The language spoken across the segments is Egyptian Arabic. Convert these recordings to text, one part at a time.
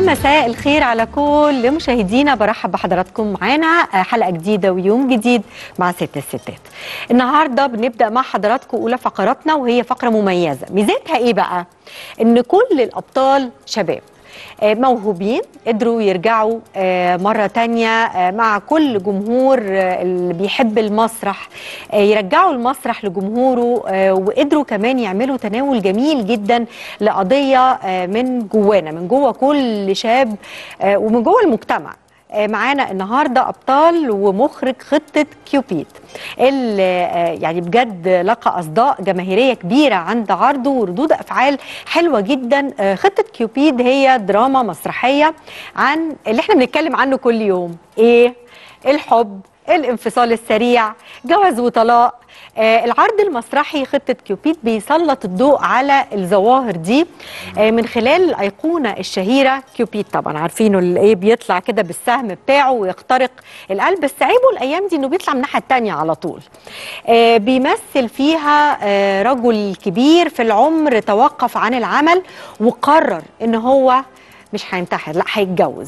مساء الخير على كل مشاهدينا برحب بحضراتكم معانا حلقه جديده ويوم جديد مع ست الستات. النهارده بنبدا مع حضراتكم اولى فقراتنا وهي فقره مميزه، ميزتها ايه بقى؟ ان كل الابطال شباب. آه، موهوبين قدروا يرجعوا آه، مرة تانية آه، مع كل جمهور آه، اللي بيحب المسرح آه، يرجعوا المسرح لجمهوره آه، وقدروا كمان يعملوا تناول جميل جدا لقضية آه، من جوانا من جوه كل شاب آه، ومن جوه المجتمع آه، معانا النهارده ابطال ومخرج خطه كيوبيد اللي آه، يعني بجد لقى اصداء جماهيريه كبيره عند عرضه وردود افعال حلوه جدا آه، خطه كيوبيد هي دراما مسرحيه عن اللي احنا بنتكلم عنه كل يوم ايه الحب الانفصال السريع جواز وطلاق آه العرض المسرحي خطة كيوبيد بيسلط الضوء على الظواهر دي آه من خلال الأيقونة الشهيرة كيوبيد طبعا عارفينه اللي ايه بيطلع كده بالسهم بتاعه ويخترق القلب بس عيبه الأيام دي إنه بيطلع من الناحية التانية على طول آه بيمثل فيها آه رجل كبير في العمر توقف عن العمل وقرر إن هو مش هينتحر لا هيتجوز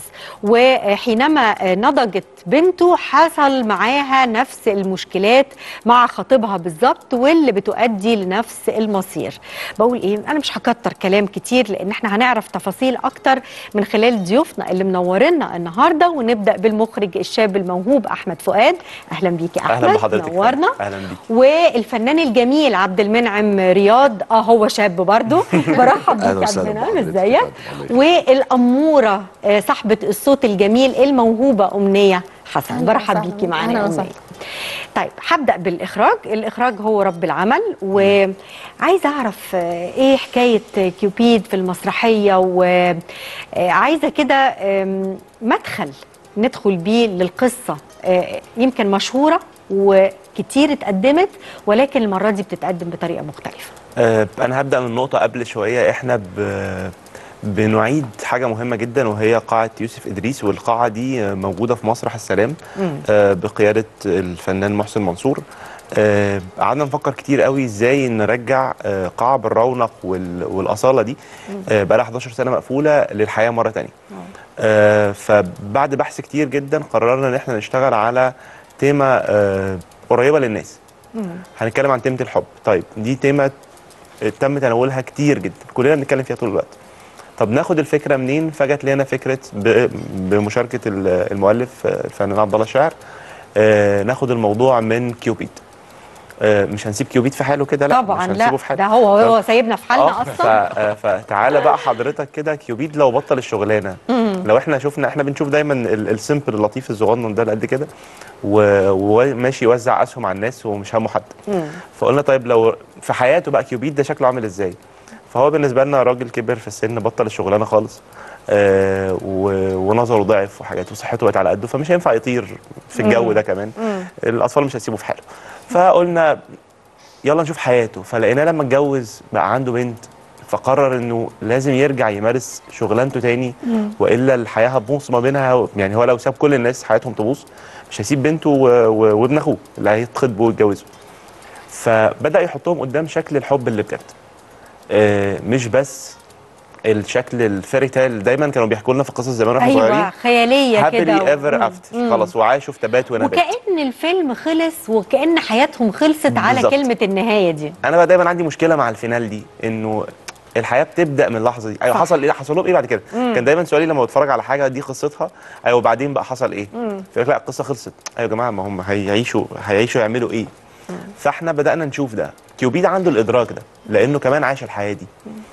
وحينما نضجت بنته حصل معاها نفس المشكلات مع خطيبها بالظبط واللي بتؤدي لنفس المصير بقول ايه انا مش هكتر كلام كتير لان احنا هنعرف تفاصيل اكتر من خلال ضيوفنا اللي منورنا النهارده ونبدا بالمخرج الشاب الموهوب احمد فؤاد اهلا بيك يا احمد اهلا بحضرتك نورنا اهلا بيك والفنان الجميل عبد المنعم رياض اه هو شاب برضه برحب أهلا بيك يا عبد وسهلا المنعم بحضرتك. ازيك الله يخليك. والاموره آه، صاحبه الصوت الجميل الموهوبه امنيه حسن أهلا برحب وسهلا. بيكي معانا أهلا يا وسهلا. امنيه طيب هبدا بالاخراج الاخراج هو رب العمل وعايزه اعرف آه، ايه حكايه كيوبيد في المسرحيه وعايزه كده آم، مدخل ندخل بيه للقصه آه، يمكن مشهوره وكتير اتقدمت ولكن المره دي بتتقدم بطريقه مختلفه آه انا هبدا من نقطه قبل شويه احنا ب... بنعيد حاجه مهمه جدا وهي قاعه يوسف ادريس والقاعه دي آه، موجوده في مسرح السلام آه بقياده الفنان محسن منصور آه، قعدنا نفكر كتير قوي ازاي نرجع آه، قاعه بالرونق وال... والاصاله دي آه بقى لها 11 سنه مقفوله للحياه مره تانية آه فبعد بحث كتير جدا قررنا ان احنا نشتغل على تيمه آه قريبه للناس هنتكلم عن تيمه الحب طيب دي تيمه تم تناولها كتير جدا كلنا بنتكلم فيها طول الوقت طب ناخد الفكره منين فجت لنا فكره ب- بمشاركه ال- المؤلف آه، الفنان عبد الله الشاعر آه، ناخد الموضوع من كيوبيد آه، مش هنسيب كيوبيد في حاله كده لا طبعا مش لا هنسيبه في حاله ده هو هو سايبنا في حالنا آه، ف- اصلا آه، فتعالى بقى حضرتك كده كيوبيد لو بطل الشغلانه لو احنا شفنا احنا بنشوف دايما ال- السيمبل اللطيف الصغنن ده اللي قد كده و- وماشي يوزع اسهم على الناس ومش همه حد فقلنا طيب لو في حياته بقى كيوبيد ده شكله عامل ازاي فهو بالنسبه لنا راجل كبر في السن بطل الشغلانه خالص آه و- ونظره ضعف وحاجات وصحته بقت على قده فمش هينفع يطير في الجو ده كمان الاطفال مش هتسيبه في حاله فقلنا يلا نشوف حياته فلقيناه لما اتجوز بقى عنده بنت فقرر انه لازم يرجع يمارس شغلانته تاني والا الحياه هتبوظ ما بينها يعني هو لو ساب كل الناس حياتهم تبوظ مش هيسيب بنته و- و- وابن اخوه اللي هيتخطبوا ويتجوزوا فبدا يحطهم قدام شكل الحب اللي بجد آه، مش بس الشكل الفيري تيل دايما كانوا بيحكوا لنا في قصص زمان واحنا ايوه صغيرين خياليه كده هابيلي و- ايفر مم. افتر مم. خلاص وعاشوا في تبات ونبات وكأن الفيلم خلص وكأن حياتهم خلصت على بالظبط. كلمة النهاية دي انا بقى دايما عندي مشكله مع الفينال دي انه الحياه بتبدا من اللحظه دي ايوه صح. حصل ايه حصل لهم ايه بعد كده كان دايما سؤالي لما بتفرج على حاجه دي قصتها ايوه وبعدين بقى حصل ايه فيقول لا القصه خلصت ايوه يا جماعه ما هم هيعيشوا هيعيشوا يعملوا ايه فاحنا بدانا نشوف ده كيوبيد عنده الادراك ده لانه كمان عاش الحياه دي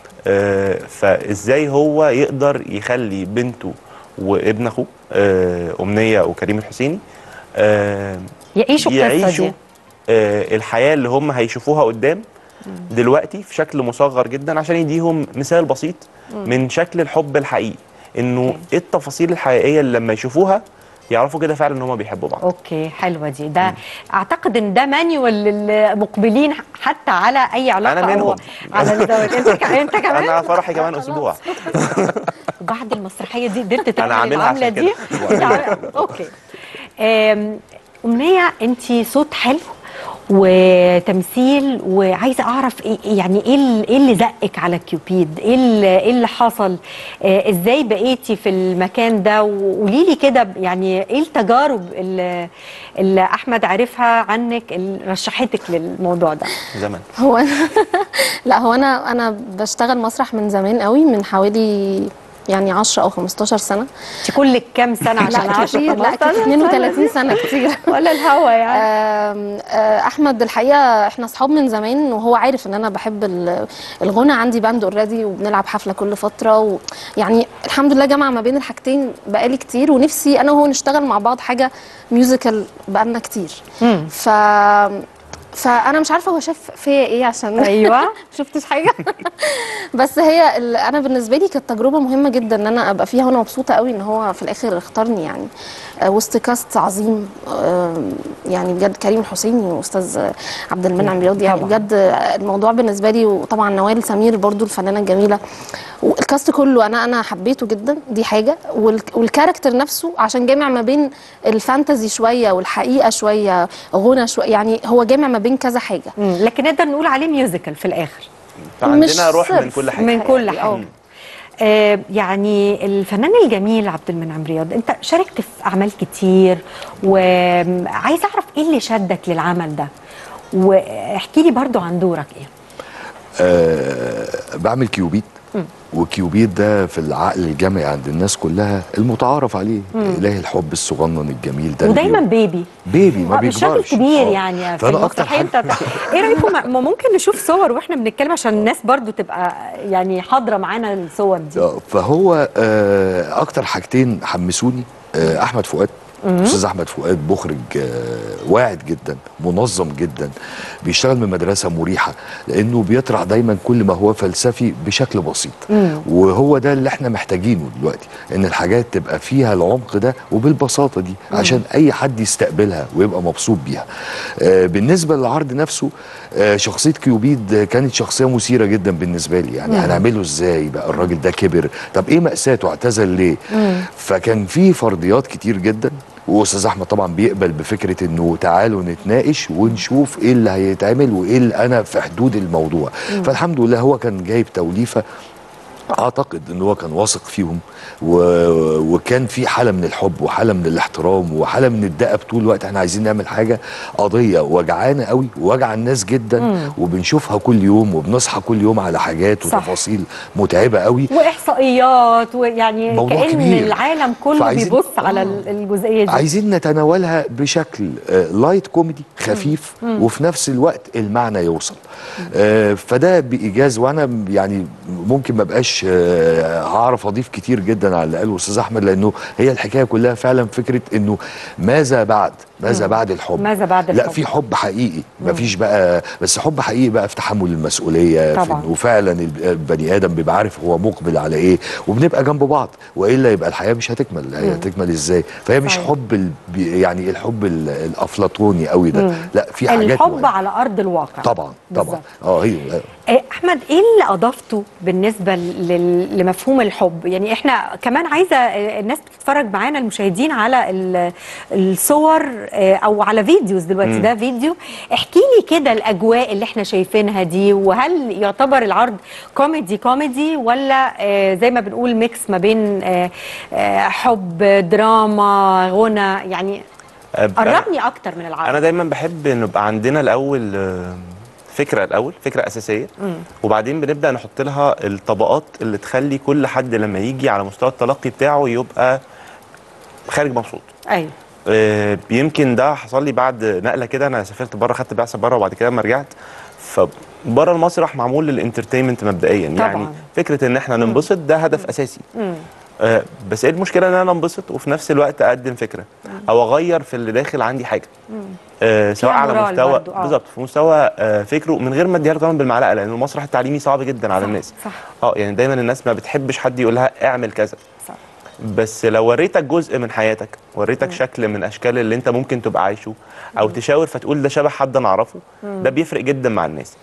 آه فازاي هو يقدر يخلي بنته وابن اخوه آه امنيه وكريم الحسيني آه يعيشوا القصة يعيشوا دي آه الحياه اللي هم هيشوفوها قدام دلوقتي في شكل مصغر جدا عشان يديهم مثال بسيط من شكل الحب الحقيقي انه أوكي. ايه التفاصيل الحقيقيه اللي لما يشوفوها يعرفوا كده فعلا ان هم بيحبوا بعض اوكي حلوة دي ده اعتقد ان ده مانيوال للمقبلين حتى على اي علاقة أنا منهم. أو على الزواج انت ك- انت كمان انا فرحي كمان اسبوع وبعد المسرحية دي قدرت تعمل عاملها العملة عشان دي كده. أنت عامل- اوكي آم، أمنية انت صوت حلو وتمثيل وعايزه اعرف إيه يعني ايه ال- ايه اللي زقك على كيوبيد ايه اللي, إيه اللي حصل آه ازاي بقيتي في المكان ده وقولي لي كده يعني ايه التجارب اللي, اللي احمد عرفها عنك اللي رشحتك للموضوع ده زمان هو أنا لا هو انا انا بشتغل مسرح من زمان قوي من حوالي يعني 10 او 15 سنه انت كل كام سنه عشان لا أعرف كتير لا 15 كتير 32 سنه كتير ولا الهوا يعني آم، آه، احمد الحقيقه احنا اصحاب من زمان وهو عارف ان انا بحب ال- الغنى عندي باند اوريدي وبنلعب حفله كل فتره و يعني الحمد لله جامعه ما بين الحاجتين بقالي كتير ونفسي انا وهو نشتغل مع بعض حاجه ميوزيكال بقالنا كتير مم. ف فانا مش عارفه هو شاف فيا ايه عشان ايوه شفتش حاجه بس هي ال- انا بالنسبه لي كانت تجربه مهمه جدا ان انا ابقى فيها وانا مبسوطه قوي ان هو في الاخر اختارني يعني آه، وسط كاست عظيم آه، يعني بجد كريم الحسيني واستاذ عبد المنعم رياض يعني طبعاً. بجد الموضوع بالنسبه لي وطبعا نوال سمير برضو الفنانه الجميله والكاست كله انا انا حبيته جدا دي حاجه والك- والكاركتر نفسه عشان جامع ما بين الفانتزي شويه والحقيقه شويه غنى شويه يعني هو جامع ما بين كذا حاجه مم. لكن نقدر نقول عليه ميوزيكال في الاخر فعندنا روح من صرف. كل حاجه من كل حقيقي، حاجه آه يعني الفنان الجميل عبد المنعم رياض انت شاركت في اعمال كتير وعايز اعرف ايه اللي شدك للعمل ده واحكي لي برضو عن دورك ايه أه بعمل كيوبيت وكيوبيت ده في العقل الجمعي عند الناس كلها المتعارف عليه اله الحب الصغنن الجميل ده اللي ودايما بي- بيبي بيبي ما آه، مش راجل بيكبرش كبير آه. يعني في فانا اكتر المسرحيه حاجه انت ايه رايكم ما- ما ممكن نشوف صور واحنا بنتكلم عشان الناس برضو تبقى يعني حاضره معانا الصور دي آه، فهو آه، اكتر حاجتين حمسوني آه، احمد فؤاد استاذ احمد فؤاد مخرج آه، واعد جدا منظم جدا بيشتغل من مدرسه مريحه لانه بيطرح دايما كل ما هو فلسفي بشكل بسيط وهو ده اللي احنا محتاجينه دلوقتي ان الحاجات تبقى فيها العمق ده وبالبساطه دي عشان اي حد يستقبلها ويبقى مبسوط بيها آه، بالنسبه للعرض نفسه آه، شخصيه كيوبيد آه، كانت شخصيه مثيره جدا بالنسبه لي يعني هنعمله ازاي بقى الراجل ده كبر طب ايه مأساته اعتزل ليه فكان في فرضيات كتير جدا واستاذ احمد طبعا بيقبل بفكره انه تعالوا نتناقش ونشوف ايه اللي هيتعمل وايه اللي انا في حدود الموضوع فالحمد لله هو كان جايب توليفه اعتقد ان هو كان واثق فيهم و... وكان في حاله من الحب وحاله من الاحترام وحاله من الدقه طول الوقت احنا عايزين نعمل حاجه قضيه وجعانه قوي ووجع الناس جدا وبنشوفها كل يوم وبنصحى كل يوم على حاجات صح. وتفاصيل متعبه قوي واحصائيات ويعني موضوع كأن كبير. العالم كله فعايزين- بيبص على آه. ال- الجزئيه دي عايزين نتناولها بشكل آه، لايت كوميدي خفيف وفي نفس الوقت المعنى يوصل آه، فده بايجاز وانا يعني ممكن ما بقاش آه، هعرف اضيف كتير جدا على اللي قاله الاستاذ احمد لانه هي الحكايه كلها فعلا فكره انه ماذا بعد ماذا بعد الحب ماذا بعد لا الحب؟ في حب حقيقي ما فيش بقى بس حب حقيقي بقى في تحمل المسؤوليه في طبعاً. إنه وفعلا الب- البني ادم بيبقى عارف هو مقبل على ايه وبنبقى جنب بعض والا يبقى الحياه مش هتكمل هي هتكمل ازاي فهي مش صحيح. حب ال... بي- يعني الحب ال- الافلاطوني قوي ده لا في حاجات الحب مهمة. على ارض الواقع طبعا طبعا بالظبط. اه هي إيه، احمد ايه اللي اضفته بالنسبه لل- لمفهوم الحب يعني احنا كمان عايزه آه، الناس بتتفرج معانا المشاهدين على ال- الصور آه، او على فيديوز دلوقتي ده فيديو احكي لي كده الاجواء اللي احنا شايفينها دي وهل يعتبر العرض كوميدي كوميدي ولا آه، زي ما بنقول ميكس ما بين آه، آه، حب دراما غنى يعني آه، أنا- قربني اكتر من العرض انا دايما بحب ان يبقى عندنا الاول آه، فكره الاول فكره اساسيه وبعدين بنبدا نحط لها الطبقات اللي تخلي كل حد لما يجي على مستوى التلقي بتاعه يبقى خارج مبسوط ايوه آه، يمكن ده حصل لي بعد نقله كده انا سافرت بره خدت بعثه بره وبعد كده لما رجعت فبره المسرح معمول للانترتينمنت مبدئيا طبعاً. يعني فكره ان احنا ننبسط ده هدف اساسي آه، بس ايه المشكله ان انا انبسط وفي نفس الوقت اقدم فكره او اغير في اللي داخل عندي حاجه آه سواء فيها على مورال مستوى برضو، آه. بالظبط في مستوى آه فكره من غير ما اديها له كمان بالمعلقه لان المسرح التعليمي صعب جدا على صح، الناس صح. اه يعني دايما الناس ما بتحبش حد يقول لها اعمل كذا صح بس لو وريتك جزء من حياتك وريتك شكل من اشكال اللي انت ممكن تبقى عايشه او تشاور فتقول ده شبه حد انا اعرفه ده بيفرق جدا مع الناس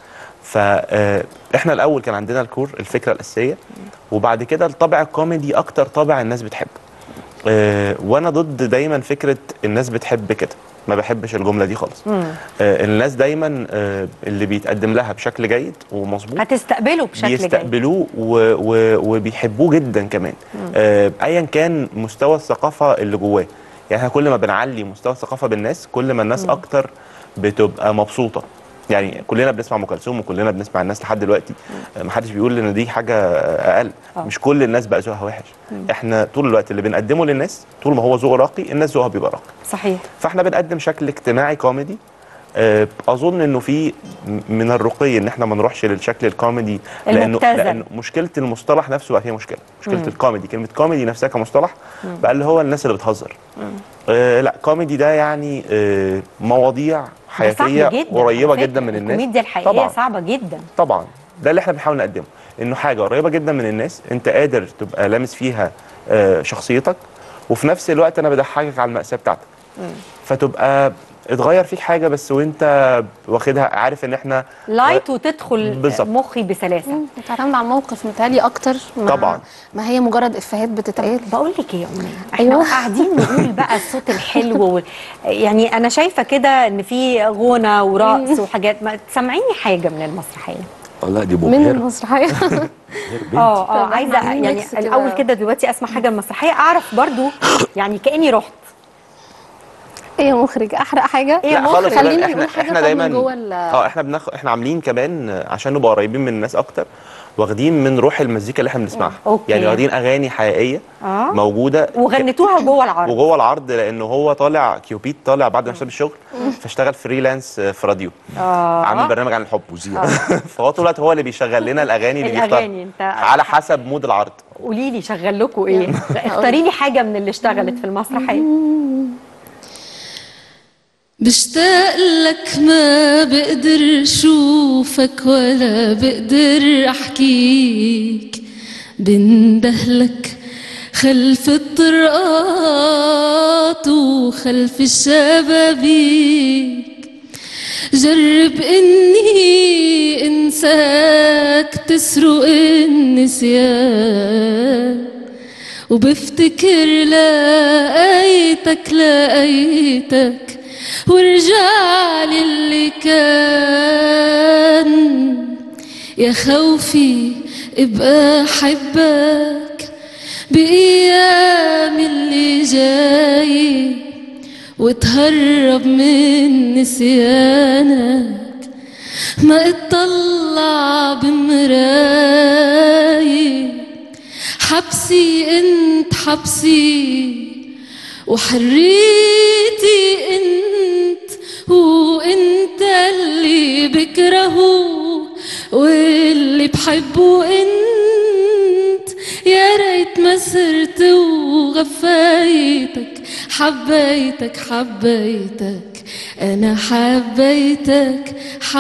فاحنا الاول كان عندنا الكور الفكره الاساسيه وبعد كده الطابع الكوميدي اكتر طابع الناس بتحبه آه وانا ضد دايما فكره الناس بتحب كده ما بحبش الجمله دي خالص آه الناس دايما آه اللي بيتقدم لها بشكل جيد ومظبوط هتستقبله بشكل جيد بيستقبلوه و... و... وبيحبوه جدا كمان آه ايا كان مستوى الثقافه اللي جواه يعني احنا كل ما بنعلي مستوى الثقافه بالناس كل ما الناس اكتر بتبقى مبسوطه يعني كلنا بنسمع ام كلثوم وكلنا بنسمع الناس لحد دلوقتي آه، محدش بيقول ان دي حاجه اقل آه. مش كل الناس بقى ذوقها وحش احنا طول الوقت اللي بنقدمه للناس طول ما هو ذوق راقي الناس ذوقها بيبقى راقي صحيح فاحنا بنقدم شكل اجتماعي كوميدي آه، اظن انه في م- من الرقي ان احنا ما نروحش للشكل الكوميدي لانه المبتذل. لأنه مشكله المصطلح نفسه بقى فيها مشكله مشكله الكوميدي كلمه كوميدي نفسها كمصطلح بقى اللي هو الناس اللي بتهزر آه لا كوميدي ده يعني آه مواضيع ده صعب حياتيه جدا قريبه على جدا فكرة. من الناس الكوميديا الحقيقيه طبعا صعبه جدا طبعا ده اللي احنا بنحاول نقدمه انه حاجه قريبه جدا من الناس انت قادر تبقى لامس فيها آه، شخصيتك وفي نفس الوقت انا بضحكك على المأساة بتاعتك فتبقى اتغير فيك حاجه بس وانت واخدها عارف ان احنا لايت وتدخل بالظبط. مخي بسلاسه بتعتمد على الموقف متهيألي اكتر ما طبعاً. ما هي مجرد افيهات بتتقال بقول لك ايه يا امنيه احنا أيوة. قاعدين نقول بقى الصوت الحلو وال... يعني انا شايفه كده ان في غنى ورقص وحاجات ما تسمعيني حاجه من المسرحيه اه لا دي من مبهره المسرحيه مبهرة بنت. اه اه طب عايزه إحنا عاملين يعني ميكس كده. الاول كده دلوقتي اسمع حاجه من المسرحيه اعرف برضو يعني كاني رحت ايه يا مخرج احرق حاجه إيه لا مخرج. خالص خلينا لا، نقول احنا حاجة احنا طب دايما من جوه ال- اه احنا بناخ... احنا عاملين كمان آه، عشان نبقى قريبين من الناس اكتر واخدين من روح المزيكا اللي احنا بنسمعها أوكي. يعني واخدين اغاني حقيقيه آه. موجوده وغنيتوها جوه العرض وجوه العرض لانه هو طالع كيوبيد طالع بعد ما ساب الشغل فاشتغل فريلانس في راديو اه عامل برنامج عن الحب مذيع فهو طول الوقت هو اللي بيشغل لنا الاغاني اللي الأغاني، بيختارها أنت- على حسب مود العرض قولي لي شغل لكم ايه اختاري لي حاجه من اللي اشتغلت في المسرحيه بشتاق لك ما بقدر شوفك ولا بقدر احكيك بندهلك خلف الطرقات وخلف الشبابيك جرب اني انساك تسرق النسيان وبفتكر لقيتك لقيتك ورجع لي اللي كان يا خوفي ابقى حبك بأيام اللي جاي وتهرب من نسيانك ما اطلع بمراية حبسي انت حبسي وحريتي انت وانت اللي بكرهه واللي بحبه انت يا ريت ما سرت وغفيتك حبيتك حبيتك انا حبيتك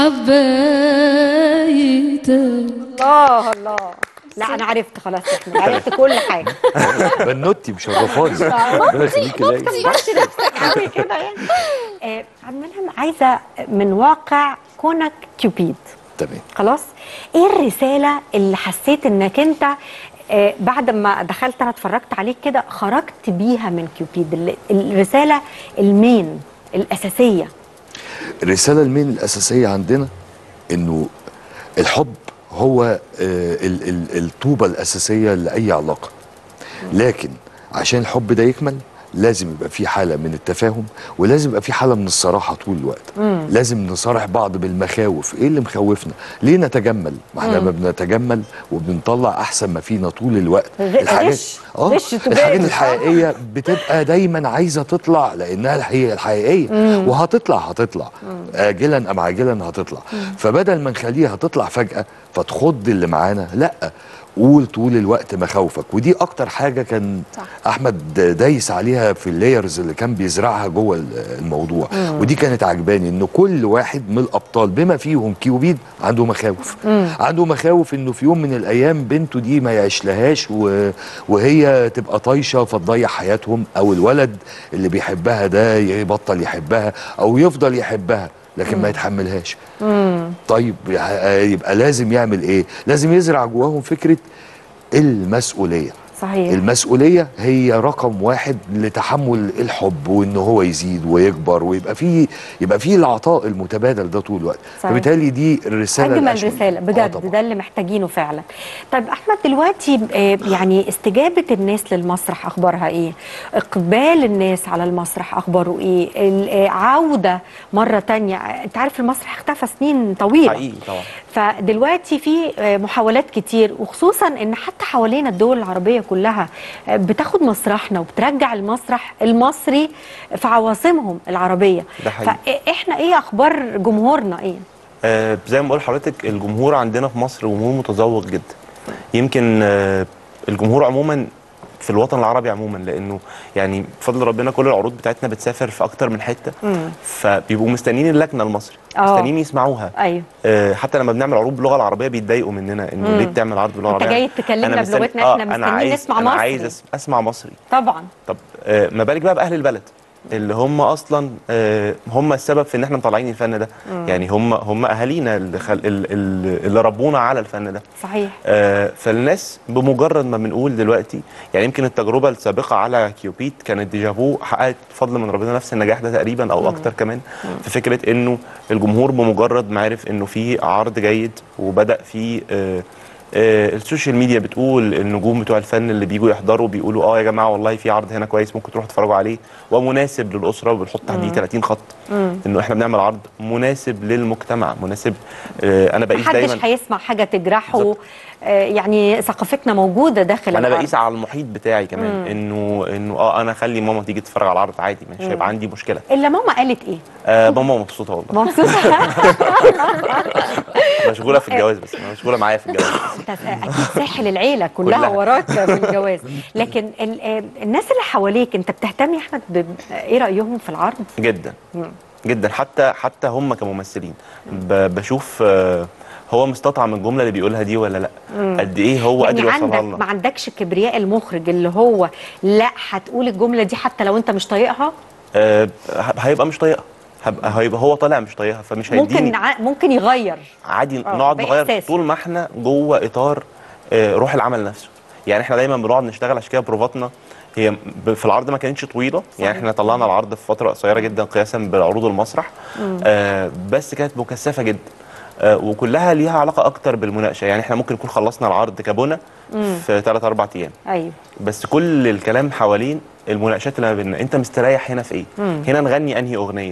حبيتك الله الله لا انا عرفت خلاص يا احمد عرفت كل حاجه بنوتي مشرفاني ربنا يخليكي ليا تمشي نفسك قوي كده يعني آه عبد المنعم عايزه من واقع كونك كيوبيد تمام خلاص ايه الرساله اللي حسيت انك انت آه بعد ما دخلت انا اتفرجت عليك كده خرجت بيها من كيوبيد ال- الرساله المين الاساسيه الرسالة المين الأساسية عندنا إنه الحب هو آه، ال- ال- الطوبة الأساسية لأي علاقة لكن عشان الحب ده يكمل لازم يبقى في حالة من التفاهم ولازم يبقى في حالة من الصراحة طول الوقت لازم نصارح بعض بالمخاوف ايه اللي مخوفنا ليه نتجمل ما احنا لما بنتجمل وبنطلع احسن ما فينا طول الوقت غ- غش. اه غش تبان. الحاجات الحقيقية بتبقى دايما عايزة تطلع لانها هي الحقيقية وهتطلع هتطلع آجلا ام عاجلا هتطلع فبدل ما نخليها تطلع فجأة فتخض اللي معانا لا قول طول الوقت مخاوفك ودي اكتر حاجه كان صح. احمد دايس عليها في اللايرز اللي كان بيزرعها جوه ال- الموضوع ودي كانت عجباني ان كل واحد من الابطال بما فيهم كيوبيد عنده مخاوف عنده مخاوف انه في يوم من الايام بنته دي ما يعيشلهاش و... وهي تبقى طايشه فتضيع حياتهم او الولد اللي بيحبها ده يبطل يحبها او يفضل يحبها لكن ما يتحملهاش طيب يبقى لازم يعمل ايه لازم يزرع جواهم فكره المسؤوليه صحيح المسؤوليه هي رقم واحد لتحمل الحب وان هو يزيد ويكبر ويبقى فيه يبقى فيه العطاء المتبادل ده طول الوقت صحيح. فبالتالي دي الرساله اجمل الأشمل. رساله آه بجد طبعاً. ده اللي محتاجينه فعلا طيب احمد دلوقتي آه، يعني استجابه الناس للمسرح اخبارها ايه اقبال الناس على المسرح اخباره ايه ال- آه، عوده مره تانية انت عارف المسرح اختفى سنين طويله حقيقي طبعا فدلوقتي في آه، محاولات كتير وخصوصا ان حتى حوالينا الدول العربيه كلها آه، بتاخد مسرحنا وبترجع المسرح المصري في عواصمهم العربيه ده حقيقي. فاحنا ايه اخبار جمهورنا ايه آه زي ما بقول لحضرتك الجمهور عندنا في مصر جمهور متذوق جدا يمكن آه الجمهور عموما في الوطن العربي عموما لانه يعني بفضل ربنا كل العروض بتاعتنا بتسافر في اكتر من حته فبيبقوا مستنيين اللكنه المصري آه. مستنيين يسمعوها ايوه آه حتى لما بنعمل عروض باللغه العربيه بيتضايقوا مننا انه ليه بتعمل عرض باللغه أنت العربيه جاي تكلمنا أنا مستني- بلغتنا، آه إحنا أنا مستنيين عايز نسمع انا مصري. عايز أس- اسمع مصري طبعا طب آه ما بالك بقى باهل البلد اللي هم اصلا آه هم السبب في ان احنا مطلعين الفن ده يعني هم هم اهالينا اللي, خل... اللي, اللي ربونا على الفن ده صحيح آه فالناس بمجرد ما بنقول دلوقتي يعني يمكن التجربه السابقه على كيوبيت كانت ديجافو حققت فضل من ربنا نفس النجاح ده تقريبا او اكتر كمان في فكره انه الجمهور بمجرد ما عرف انه في عرض جيد وبدا في آه آه السوشيال ميديا بتقول النجوم بتوع الفن اللي بيجوا يحضروا بيقولوا اه يا جماعه والله في عرض هنا كويس ممكن تروحوا تتفرجوا عليه ومناسب للاسره وبنحط تحديه 30 خط انه احنا بنعمل عرض مناسب للمجتمع مناسب آه انا بقيس دايما محدش هيسمع حاجه تجرحه بالظبط. آه يعني ثقافتنا موجوده داخل انا العرض. بقيس على المحيط بتاعي كمان انه انه اه انا اخلي ماما تيجي تتفرج على العرض عادي مش هيبقى عندي مشكله الا ماما قالت ايه آه ماما مبسوطه والله مبسوطه مشغوله في الجواز بس مشغوله معايا في الجواز انت اكيد ساحل العيله كلها, كلها. وراك في الجواز لكن ال- آه، الناس اللي حواليك انت بتهتم يا احمد ب- ايه رايهم في العرض جدا جدا حتى حتى هم كممثلين ب- بشوف آه هو مستطعم الجمله اللي بيقولها دي ولا لا قد ايه هو قادر يعني يوصلها عندك لنا ما عندكش كبرياء المخرج اللي هو لا هتقول الجمله دي حتى لو انت مش طايقها آه ه- هيبقى مش طايقها هبقى هيبقى هو طالع مش طايقها فمش هيديني ممكن ع- ممكن يغير عادي آه، نقعد نغير بإحساس. طول ما احنا جوه اطار آه، روح العمل نفسه يعني احنا دايما بنقعد نشتغل عشان كده بروفاتنا هي ب- في العرض ما كانتش طويله يعني احنا طلعنا العرض في فتره قصيره جدا قياسا بعروض المسرح آه بس كانت مكثفه جدا آه وكلها ليها علاقه اكتر بالمناقشه يعني احنا ممكن نكون خلصنا العرض كبنى في 3 4 ايام ايوه بس كل الكلام حوالين المناقشات اللي ما بيننا انت مستريح هنا في ايه هنا نغني انهي اغنيه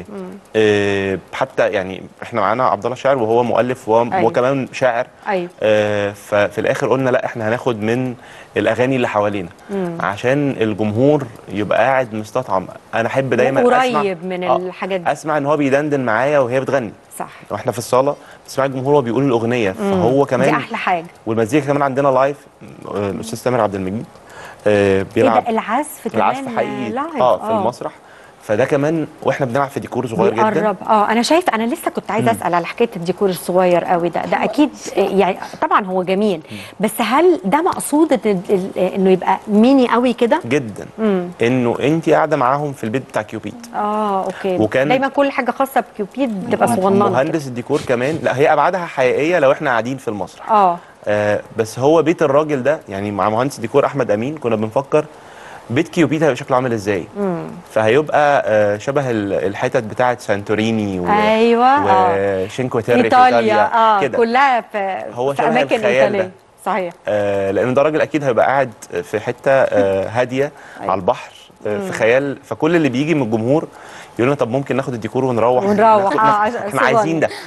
آه حتى يعني احنا معانا عبد الله الشاعر وهو مؤلف وهو أيوة. أيوه. كمان شاعر ايوه آه ففي الاخر قلنا لا احنا هناخد من الاغاني اللي حوالينا عشان الجمهور يبقى قاعد مستطعم انا احب دايما اسمع قريب من آه، الحاجات دي اسمع ان هو بيدندن معايا وهي بتغني صح واحنا في الصاله بتسمع الجمهور وهو بيقول الاغنيه فهو دي كمان احلى حاجه والمزيكا كمان عندنا لايف آه، الاستاذ تامر عبد المجيد آه ايه بيلعب ده العزف كمان العزف حقيقي لايف اه في المسرح فده كمان واحنا بنلعب في ديكور صغير جدا بيقرب اه انا شايف انا لسه كنت عايزه اسال على حكايه الديكور الصغير قوي ده ده اكيد يعني طبعا هو جميل بس هل ده مقصود إن- ال- انه يبقى ميني قوي كده جدا انه انت قاعده معاهم في البيت بتاع كيوبيد اه اوكي وكان- دايما كل حاجه خاصه بكيوبيد بتبقى صغننه كده. مهندس الديكور كمان لا هي ابعادها حقيقيه لو احنا قاعدين في المسرح اه آه بس هو بيت الراجل ده يعني مع مهندس الديكور احمد امين كنا بنفكر بيت كيوبيد هيبقى شكله عامل ازاي فهيبقى آه شبه ال- الحتت بتاعه سانتوريني و... ايوه اه وشينكو تيري في ايطاليا اه كده كلها في هو في شبه اماكن الخيال ايطاليه ده. صحيح آه لان ده راجل اكيد هيبقى قاعد في حته آه هاديه أيوة. على البحر آه في خيال فكل اللي بيجي من الجمهور يقول لنا طب ممكن ناخد الديكور ونروح ونروح، ناخد- آه، عشان احنا عايزين ده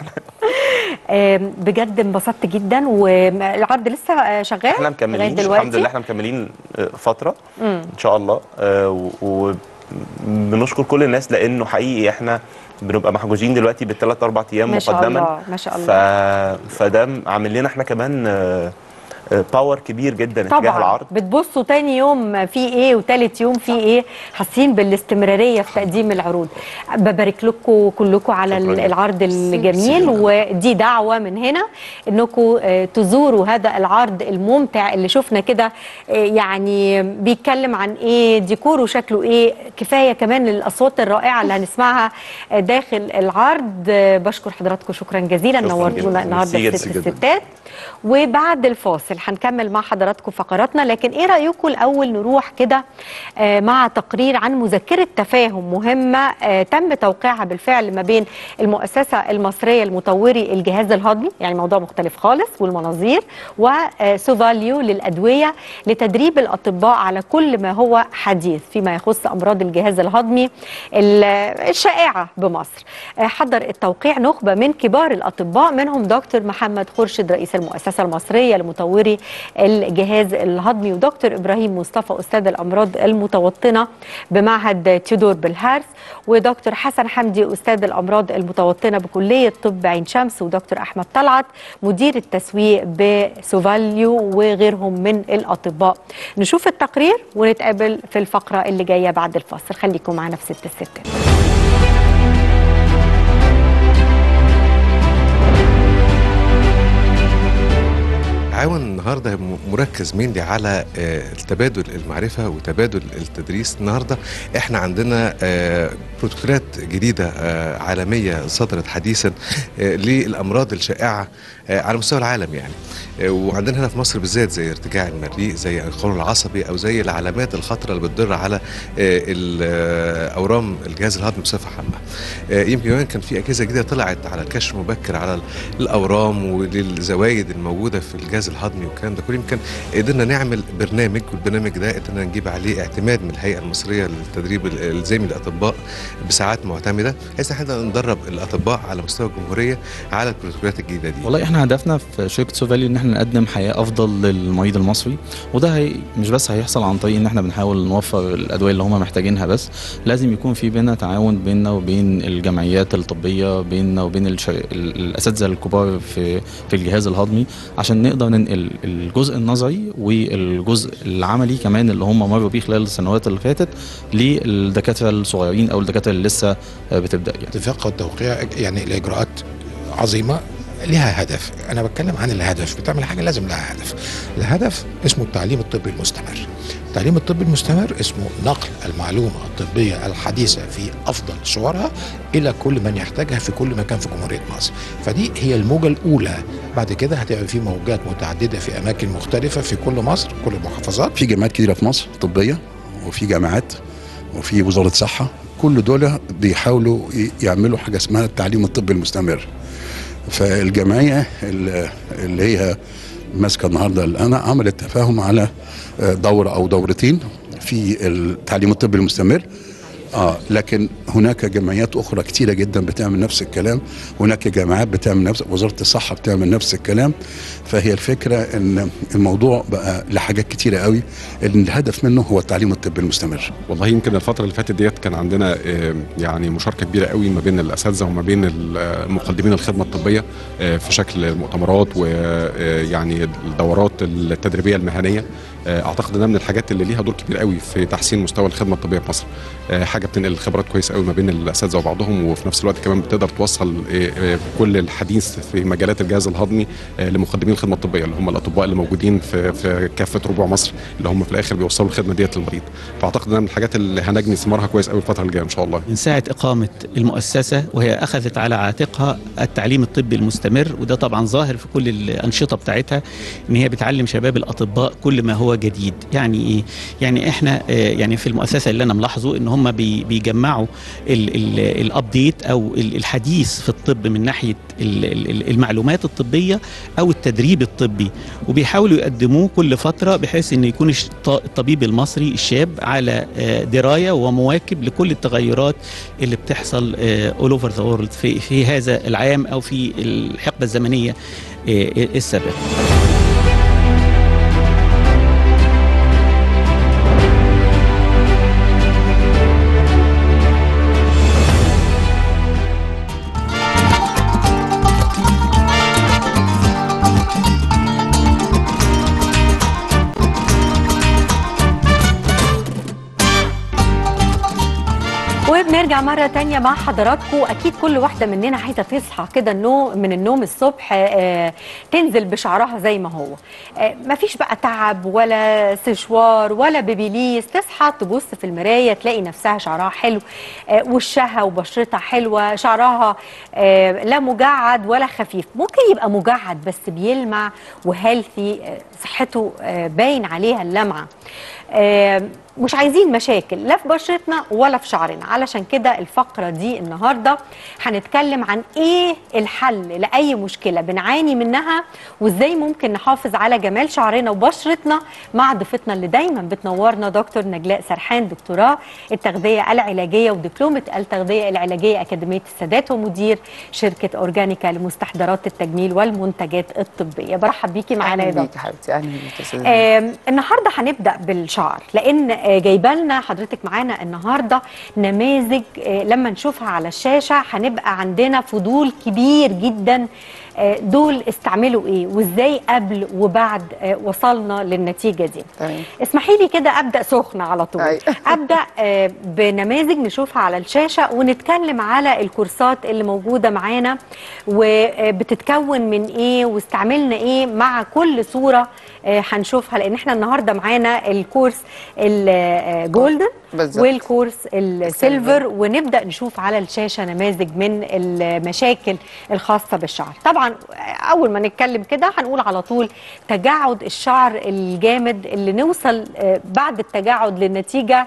آم، بجد انبسطت جدا والعرض لسه آه، شغال احنا لغاية مكملين دلوقتي الحمد لله احنا مكملين آه، فتره ان شاء الله آه، و- وبنشكر كل الناس لانه حقيقي احنا بنبقى محجوزين دلوقتي بالثلاث اربع ايام ما شاء مقدما الله ما شاء ف... الله فده عامل لنا احنا كمان آه، آه، باور كبير جدا اتجاه طبعا العرض بتبصوا تاني يوم في ايه وتالت يوم في ايه حاسين بالاستمراريه في تقديم العروض ببارك لكم كلكم على شكراً. العرض الجميل ميرسي. ودي دعوه من هنا انكم آه، تزوروا هذا العرض الممتع اللي شفنا كده آه، يعني بيتكلم عن ايه ديكوره شكله ايه كفايه كمان الاصوات الرائعه اللي هنسمعها آه، داخل العرض آه، بشكر حضراتكم شكرا جزيلا شكراً نورتونا جداً. النهارده ميرسي في ست جداً. الستات وبعد الفاصل الفاصل هنكمل مع حضراتكم فقراتنا لكن ايه رايكم الاول نروح كده آه، مع تقرير عن مذكره تفاهم مهمه آه، تم توقيعها بالفعل ما بين المؤسسه المصريه لمطوري الجهاز الهضمي يعني موضوع مختلف خالص والمناظير وسوفاليو للادويه لتدريب الاطباء على كل ما هو حديث فيما يخص امراض الجهاز الهضمي ال- الشائعه بمصر آه، حضر التوقيع نخبه من كبار الاطباء منهم دكتور محمد خورشيد رئيس المؤسسه المصريه لمطوري الجهاز الهضمي ودكتور ابراهيم مصطفى استاذ الامراض المتوطنه بمعهد تيودور بالهارس ودكتور حسن حمدي استاذ الامراض المتوطنه بكليه طب عين شمس ودكتور احمد طلعت مدير التسويق بسوفاليو وغيرهم من الاطباء نشوف التقرير ونتقابل في الفقره اللي جايه بعد الفاصل خليكم معنا في ست الستات عاون النهارده م- مركز مينلي على آه، تبادل المعرفه وتبادل التدريس النهارده احنا عندنا آه، بروتوكولات جديده آه، عالميه صدرت حديثا آه، للامراض الشائعه آه، على مستوى العالم يعني آه، وعندنا هنا في مصر بالذات زي ارتجاع المريء زي القولون العصبي او زي العلامات الخطره اللي بتضر على آه، ال- آه، اورام الجهاز الهضمي بصفه عامه آه، يمكن كمان كان في اجهزه جديده طلعت على الكشف المبكر على الاورام وللزوايد الموجوده في الجهاز الهضمي والكلام ده كله يمكن قدرنا نعمل برنامج والبرنامج ده قدرنا نجيب عليه اعتماد من الهيئه المصريه للتدريب الالزامي للاطباء بساعات معتمده بحيث ان احنا ندرب الاطباء على مستوى الجمهوريه على البروتوكولات الجديده دي والله احنا هدفنا في شركه سوفاليو ان احنا نقدم حياه افضل للمريض المصري وده هي مش بس هيحصل عن طريق ان احنا بنحاول نوفر الادويه اللي هم محتاجينها بس لازم يكون في بينا تعاون بيننا وبين الجمعيات الطبيه بيننا وبين الشر... ال- الاساتذه الكبار في في الجهاز الهضمي عشان نقدر ننقل الجزء النظري والجزء العملي كمان اللي هم مروا بيه خلال السنوات اللي فاتت للدكاتره الصغيرين او الدكاتره اللي لسه بتبدا يعني اتفاق والتوقيع يعني الاجراءات عظيمه لها هدف انا بتكلم عن الهدف بتعمل حاجه لازم لها هدف الهدف اسمه التعليم الطبي المستمر التعليم الطبي المستمر اسمه نقل المعلومه الطبيه الحديثه في افضل صورها الى كل من يحتاجها في كل مكان في جمهوريه مصر فدي هي الموجه الاولى بعد كده هتبقى في موجات متعدده في اماكن مختلفه في كل مصر كل المحافظات في جامعات كتيرة في مصر طبية وفي جامعات وفي وزارة صحة كل دول بيحاولوا ي- يعملوا حاجة اسمها التعليم الطبي المستمر فالجمعية ال- اللي هي ماسكة النهاردة الآن عملت تفاهم على آه، دورة أو دورتين في التعليم الطبي المستمر اه لكن هناك جمعيات اخرى كتيره جدا بتعمل نفس الكلام هناك جامعات بتعمل نفس وزاره الصحه بتعمل نفس الكلام فهي الفكره ان الموضوع بقى لحاجات كتيره قوي ان الهدف منه هو التعليم الطبي المستمر والله يمكن الفترة اللي فاتت ديت كان عندنا آه، يعني مشاركة كبيرة قوي ما بين الأساتذة وما بين ال- آه، مقدمين الخدمة الطبية آه، في شكل مؤتمرات ويعني الدورات التدريبية المهنية آه، أعتقد إنها من الحاجات اللي ليها دور كبير قوي في تحسين مستوى الخدمة الطبية في مصر آه، حاجة بتنقل الخبرات كويس قوي ما بين الأساتذة وبعضهم وفي نفس الوقت كمان بتقدر توصل آه، آه، كل الحديث في مجالات الجهاز الهضمي آه، لمقدمين الخدمة الطبية اللي هم الأطباء اللي موجودين في في كافة ربوع مصر اللي هم في الآخر بيوصلوا الخدمة ديت للمريض فاعتقد انها من الحاجات اللي هنجني ثمارها كويس قوي الفتره الجايه ان شاء الله من ساعة إقامة المؤسسة وهي أخذت على عاتقها التعليم الطبي المستمر وده طبعا ظاهر في كل الأنشطة بتاعتها إن هي بتعلم شباب الأطباء كل ما هو جديد يعني إيه؟ يعني إحنا آه، يعني في المؤسسة اللي أنا ملاحظه إن هم بي- بيجمعوا ال- ال- الأبديت أو ال- الحديث في الطب من ناحية ال- ال- المعلومات الطبية أو التدريب الطبي وبيحاولوا يقدموه كل فترة بحيث إن يكون الش- الط- الطبيب المصري الشاب على آه، دراية ومواكب لكل التغيرات اللي بتحصل اول اوفر ذا وورلد في في هذا العام او في الحقبه الزمنيه آه، السابقه وبنرجع ونرجع مرة تانية مع حضراتكم أكيد كل واحدة مننا عايزة تصحى كده النوم من النوم الصبح آه، تنزل بشعرها زي ما هو آه، مفيش بقى تعب ولا سشوار ولا بيبيليس تصحى تبص في المراية تلاقي نفسها شعرها حلو آه، وشها وبشرتها حلوة شعرها آه، لا مجعد ولا خفيف ممكن يبقى مجعد بس بيلمع وهيلثي صحته آه، باين عليها اللمعة آه، مش عايزين مشاكل لا في بشرتنا ولا في شعرنا علشان كده الفقرة دي النهاردة هنتكلم عن ايه الحل لأي مشكلة بنعاني منها وازاي ممكن نحافظ على جمال شعرنا وبشرتنا مع ضيفتنا اللي دايما بتنورنا دكتور نجلاء سرحان دكتوراه التغذية العلاجية ودبلومة التغذية العلاجية أكاديمية السادات ومدير شركة أورجانيكا لمستحضرات التجميل والمنتجات الطبية برحب بيكي معانا يا اهلا دكتور بيك يا حبيبتي اهلا بيك يا استاذه آم، النهارده هنبدا بالشعر لان آه، جايبه لنا حضرتك معانا النهارده نماذج آه، لما نشوفها على الشاشه هنبقى عندنا فضول كبير جدا آه، دول استعملوا ايه وازاي قبل وبعد آه، وصلنا للنتيجه دي تمام اسمحي لي كده ابدا سخنه على طول أي. ابدا آه، بنماذج نشوفها على الشاشه ونتكلم على الكورسات اللي موجوده معانا وبتتكون من ايه واستعملنا ايه مع كل صوره آه، هنشوفها لان احنا النهارده معانا الكورس الجولدن بالظبط. والكورس السيلفر ونبدا نشوف على الشاشه نماذج من المشاكل الخاصه بالشعر طبعا اول ما نتكلم كده هنقول على طول تجاعد الشعر الجامد اللي نوصل آه، بعد التجاعد للنتيجه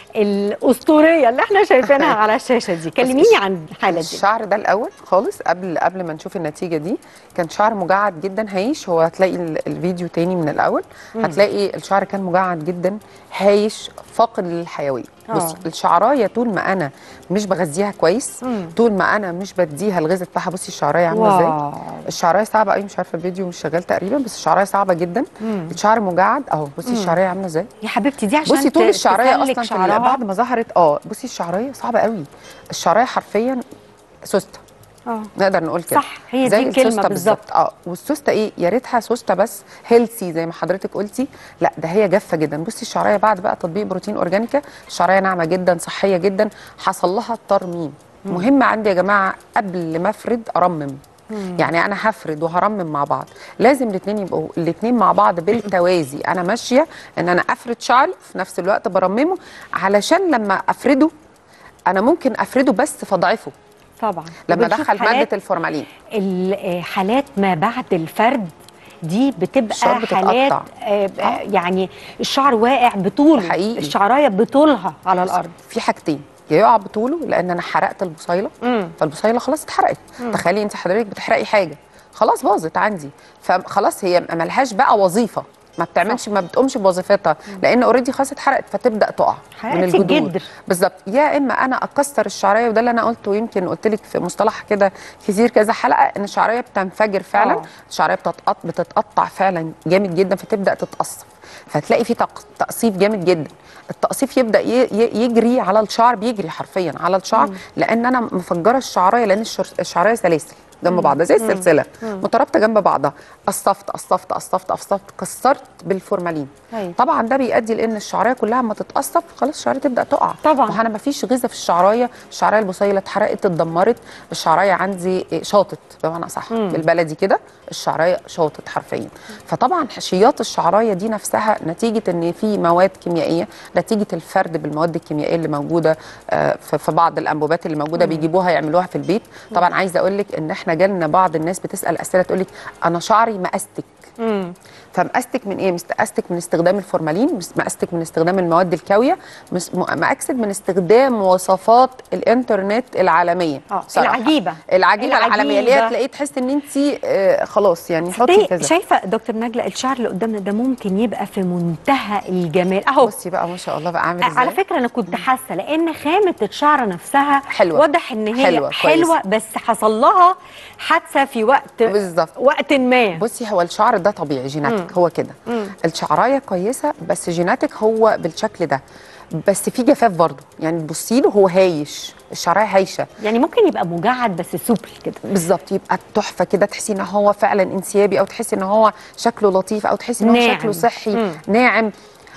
الاسطوريه اللي احنا شايفينها على الشاشه دي كلميني عن الحاله دي الشعر ده الاول خالص قبل قبل ما نشوف النتيجه دي كان شعر مجعد جدا هايش هو هتلاقي ال- الفيديو تاني من الاول هتلاقي الشعر كان مجعد جدا هايش فاقد للحيويه بص آه. الشعرايه طول ما انا مش بغذيها كويس مم. طول ما انا مش بديها الغذاء بتاعها بصي الشعرايه عامله ازاي واو. الشعرايه صعبه قوي مش عارفه الفيديو مش شغال تقريبا بس الشعرايه صعبه جدا مم. الشعر مجعد اهو بصي الشعرايه عامله ازاي يا حبيبتي دي عشان بصي طول ت- الشعرايه تسلك اصلا في ال- شعرها. بعد ما ظهرت اه بصي الشعرايه صعبه قوي الشعرايه حرفيا سوسته اه نقدر نقول كده صح، هي دي زي الكلمة السوستة بالظبط. اه والسوسته ايه يا ريتها سوسته بس هيلثي زي ما حضرتك قلتي لا ده هي جافه جدا بصي الشعرايه بعد بقى تطبيق بروتين اورجانيكا الشعرايه ناعمه جدا صحيه جدا حصل لها ترميم مهم عندي يا جماعه قبل ما افرد ارمم يعني انا هفرد وهرمم مع بعض لازم الاثنين يبقوا الاثنين مع بعض بالتوازي انا ماشيه ان انا افرد شعري في نفس الوقت برممه علشان لما افرده انا ممكن افرده بس فاضعفه طبعا لما وبنشوف ادخل حالات- ماده الفورمالين الحالات ما بعد الفرد دي بتبقى الشعر بتتقطع. حالات آه آه، يعني الشعر واقع بطوله حقيقي. الشعرايه بطولها على الارض في حاجتين يا يقع بطوله لان انا حرقت البصيله مم. فالبصيله خلاص اتحرقت تخيلي انت حضرتك بتحرقي حاجه خلاص باظت عندي فخلاص هي ملهاش بقى وظيفه ما بتعملش ما بتقومش بوظيفتها لان اوريدي خلاص اتحرقت فتبدا تقع حرقت من الجذور الجدر. بالظبط يا اما انا اكسر الشعريه وده اللي انا قلته يمكن قلت لك في مصطلح كده كتير كذا حلقه ان الشعريه بتنفجر فعلا آه. الشعريه بتتقط بتتقطع فعلا جامد جدا فتبدا تتقصف فتلاقي في تق- تقصيف جامد جدا التقصيف يبدا ي- ي- يجري على الشعر بيجري حرفيا على الشعر لان انا مفجره الشعرايه لان الشر- الشعرايه سلاسل جنب بعضها زي السلسله مترابطه جنب بعضها قصفت قصفت قصفت قصفت كسرت بالفورمالين أيوة. طبعا ده بيؤدي لان الشعرايه كلها اما تتقصف خلاص الشعرايه تبدا تقع طبعا. ما انا ما فيش غذاء في الشعرايه الشعرايه البصيله اتحرقت اتدمرت الشعرايه عندي إيه، شاطت بمعنى صح بالبلدي كده الشعرايه شاطت حرفيا فطبعا حشيات الشعرايه دي نفسها نتيجه ان في مواد كيميائيه نتيجه الفرد بالمواد الكيميائيه اللي موجوده آه، في في بعض الانبوبات اللي موجوده بيجيبوها يعملوها في البيت طبعا عايزه اقول لك ان احنا جالنا بعض الناس بتسال اسئله تقول لك انا شعري مأستك مم. فمقاستك من ايه؟ مقاستك من استخدام الفورمالين، مقاستك من استخدام المواد الكاويه، مس- م- مقاستك من استخدام وصفات الانترنت العالميه اه صراحة. العجيبه العجيبه العالميه اللي هي العجيبة. تلاقيه تحس ان انت آه خلاص يعني حطي تصدقي كذا شايفه دكتور نجله الشعر اللي قدامنا ده ممكن يبقى في منتهى الجمال اهو بصي بقى ما شاء الله بقى عامل ازاي على فكره انا كنت حاسه لان خامه الشعر نفسها حلوة. واضح ان هي حلوة، حلوه, كويسة. بس حصل لها حادثه في وقت بالظبط. وقت ما بصي هو الشعر ده طبيعي جيناتك هو كده مم. الشعرايه كويسه بس جيناتك هو بالشكل ده بس في جفاف برضه يعني تبصي له هو هايش الشعرايه هايشه يعني ممكن يبقى مجعد بس سوبل كده بالظبط يبقى تحفه كده تحسي ان هو فعلا انسيابي او تحسي ان هو شكله لطيف او تحسي ان هو ناعم. شكله صحي مم. ناعم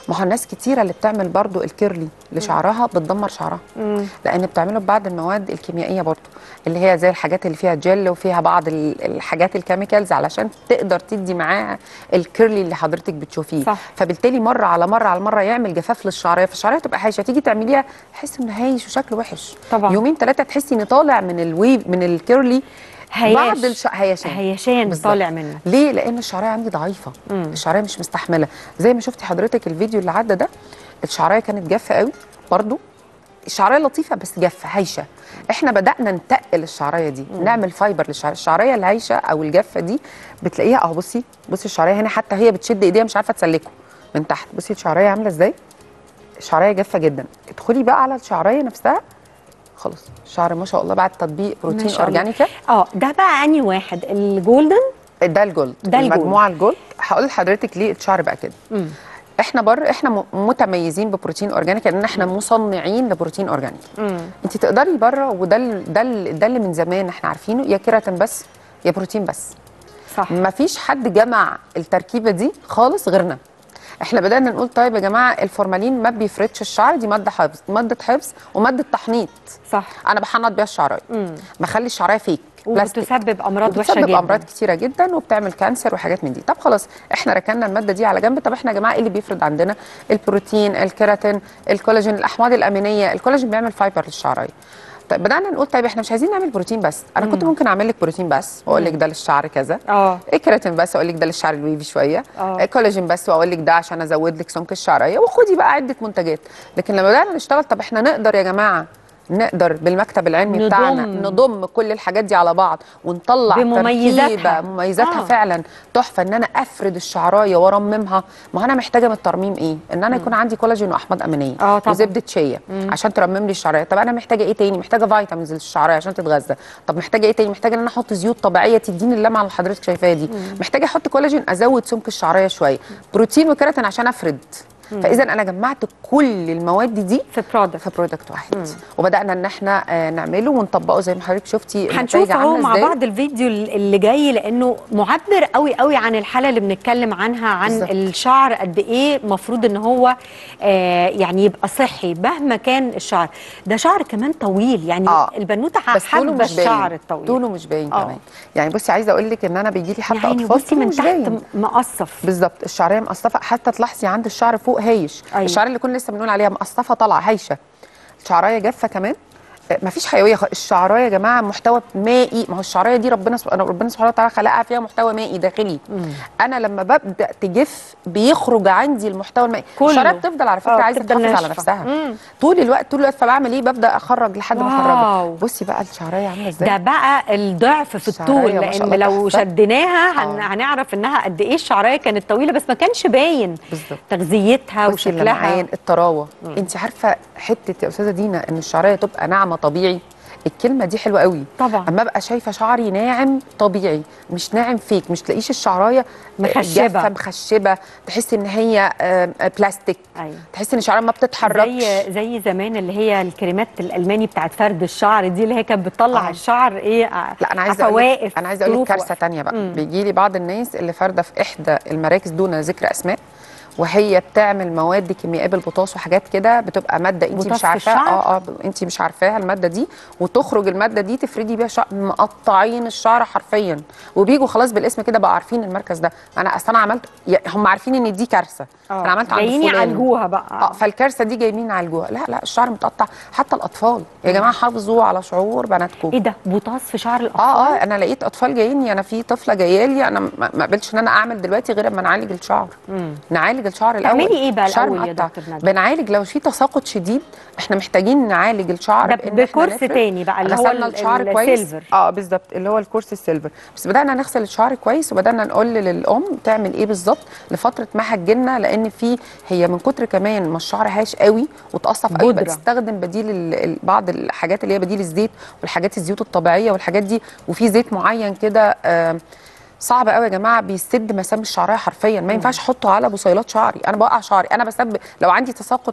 ما هو الناس كتيره اللي بتعمل برضو الكيرلي لشعرها بتدمر شعرها لان بتعمله ببعض المواد الكيميائيه برضو اللي هي زي الحاجات اللي فيها جل وفيها بعض ال- الحاجات الكيميكالز علشان تقدر تدي معاها الكيرلي اللي حضرتك بتشوفيه صح. فبالتالي مره على مره على مره يعمل جفاف للشعريه فالشعريه تبقى هايشه تيجي تعمليها تحسي انه هايش وشكله وحش طبعا. يومين ثلاثه تحسي ان طالع من الويف من الكيرلي هياش. بعض الش... هيشان هيشان بالظبط. طالع منه ليه؟ لأن الشعرية عندي ضعيفة، الشعرية مش مستحملة، زي ما شفتي حضرتك الفيديو اللي عدى ده الشعرية كانت جافة قوي برضو الشعرية لطيفة بس جافة هايشة، احنا بدأنا نتقل الشعرية دي، نعمل فايبر للشعرية، الشعرية الهايشة أو الجافة دي بتلاقيها أهو بصي بصي الشعرية هنا حتى هي بتشد إيديها مش عارفة تسلكه من تحت، بصي الشعرية عاملة إزاي؟ الشعرية جافة جدا، ادخلي بقى على الشعرية نفسها خلاص الشعر ما شاء الله بعد تطبيق بروتين شاء الله. اورجانيكا اه ده بقى انهي واحد الجولدن ده الجولد ده الجولد. المجموعه الجولد هقول لحضرتك ليه الشعر بقى كده مم. احنا بر احنا م- متميزين ببروتين اورجانيك لان احنا مصنعين لبروتين اورجانيك انت تقدري بره وده ال- ده ال- ده اللي من زمان احنا عارفينه يا كيراتين بس يا بروتين بس صح ما فيش حد جمع التركيبه دي خالص غيرنا احنا بدانا نقول طيب يا جماعه الفورمالين ما بيفردش الشعر دي ماده حفظ ماده حفظ وماده تحنيط صح انا بحنط بيها الشعرايه بخلي الشعرايه فيك بلاستيك وبتسبب امراض وحشه وبتسبب جدا امراض كتيره جدا وبتعمل كانسر وحاجات من دي طب خلاص احنا ركننا الماده دي على جنب طب احنا يا جماعه ايه اللي بيفرض عندنا البروتين الكيراتين الكولاجين الاحماض الامينيه الكولاجين بيعمل فايبر للشعرايه طيب بدانا نقول طيب احنا مش عايزين نعمل بروتين بس انا كنت ممكن اعمل لك بروتين بس واقول لك ده للشعر كذا اه الكيراتين بس اقول لك ده للشعر الويفي شويه آه. الكولاجين بس واقول لك ده عشان ازود لك سمك الشعريه وخدي بقى عده منتجات لكن لما بدانا نشتغل طب احنا نقدر يا جماعه نقدر بالمكتب العلمي نضم. بتاعنا نضم كل الحاجات دي على بعض ونطلع بمميزاتها. تركيبه مميزاتها آه. آه. فعلا تحفه ان انا افرد الشعرايه وارممها ما هو انا محتاجه من الترميم ايه ان انا يكون عندي كولاجين واحماض امينيه آه طبعاً. وزبده شيا عشان ترمم لي الشعرايه طب انا محتاجه ايه تاني محتاجه فيتامينز للشعرايه عشان تتغذى طب محتاجه ايه تاني محتاجه ان انا احط زيوت طبيعيه تديني اللمعه اللي حضرتك شايفاها دي محتاجه احط كولاجين ازود سمك الشعرايه شويه بروتين وكيراتين عشان افرد فاذا انا جمعت كل المواد دي في برودكت في برودكت واحد وبدانا ان احنا آه، نعمله ونطبقه زي ما حضرتك شفتي هنشوف النتائج اهو عاملة مع إزاي. بعض الفيديو اللي جاي لانه معبر قوي قوي عن الحاله اللي بنتكلم عنها عن بالظبط. الشعر قد ايه مفروض ان هو آه يعني يبقى صحي مهما كان الشعر ده شعر كمان طويل يعني آه. البنوته بس طوله حابه مش باين الشعر الطويل طوله مش باين آه. كمان يعني بصي عايزه اقول لك ان انا بيجي لي حتى يعني اطفال بصي طوله من مش تحت باين. مقصف بالظبط الشعريه مقصفه حتى تلاحظي عند الشعر فوق هايش أيوة. الشعر اللي كنا لسه بنقول عليها مقصفه طالعه هايشه الشعرايه جافه كمان آه، مفيش حيويه خ- الشعرايه يا جماعه محتوى مائي ما هو الشعرايه دي ربنا سبحانه ربنا سبحانه وتعالى خلقها فيها محتوى مائي داخلي انا لما ببدا تجف بيخرج عندي المحتوى المائي كله. الشعرايه بتفضل على فكره آه، عايزه بتفضل تحافظ على ناشفة. نفسها مم. طول الوقت طول الوقت فبعمل ايه ببدا اخرج لحد ما واو. اخرجها بصي بقى الشعرايه عامله ازاي ده بقى الضعف في الشعراية الطول ما شاء لان الله لو تحفة. شديناها هن... آه. هنعرف انها قد ايه الشعرايه كانت طويله بس ما كانش باين بالظبط تغذيتها بصي وشكلها اللمعان الطراوه انت عارفه حته يا استاذه دينا ان الشعريه تبقى ناعمه طبيعي الكلمه دي حلوه قوي طبعا اما ابقى شايفه شعري ناعم طبيعي مش ناعم فيك مش تلاقيش الشعرايه مخشبة. جافة مخشبه تحسي ان هي آه، آه، بلاستيك ايوه تحسي ان الشعريه ما بتتحركش زي زي زمان اللي هي الكريمات الالماني بتاعت فرد الشعر دي اللي هي كانت بتطلع آه. الشعر ايه لا انا عايزه اقول فواقف لك انا عايزه اقول لك ظروف كارثه واقفة. تانية بقى مم. بيجي لي بعض الناس اللي فارده في احدى المراكز دون ذكر اسماء وهي بتعمل مواد كيميائيه بالبوتاش وحاجات كده بتبقى ماده انت بوتاش مش في عارفاها الشعر؟ اه اه انت مش عارفاها الماده دي وتخرج الماده دي تفردي بيها شعر مقطعين الشعر حرفيا وبيجوا خلاص بالاسم كده بقى عارفين المركز ده انا اصل انا عملت يا- هم عارفين ان دي كارثه آه. انا عملت عند جايين فلان. يعالجوها بقى اه فالكارثه دي جايين يعالجوها لا لا الشعر متقطع حتى الاطفال يا جماعه حافظوا على شعور بناتكم ايه ده بوتاص في شعر الاطفال اه اه انا لقيت اطفال جايين انا في طفله جايه لي انا ما ما قبلتش ان انا اعمل دلوقتي غير اما نعالج الشعر مم. نعالج الشعر الاول تعملي إيه بقى الشعر الأول يا مقطع. دكتور ندى؟ بنعالج لو في تساقط شديد احنا محتاجين نعالج الشعر ده بإن إحنا بكورس نفرد. تاني بقى اللي هو غسلنا ال- الشعر ال- كويس السيلفر. اه بالظبط اللي هو الكورس السيلفر بس بدانا نغسل الشعر كويس وبدانا نقول للام تعمل ايه بالظبط لفتره ما هتجيلنا لان في هي من كتر كمان ما الشعر هاش قوي وتقصف قوي بودرة. بتستخدم بديل ال- ال- بعض الحاجات اللي هي بديل الزيت والحاجات الزيوت الطبيعيه والحاجات دي وفي زيت معين كده آه صعب قوي يا جماعه بيسد مسام الشعريه حرفيا ما ينفعش احطه على بصيلات شعري انا بوقع شعري انا بسبب لو عندي تساقط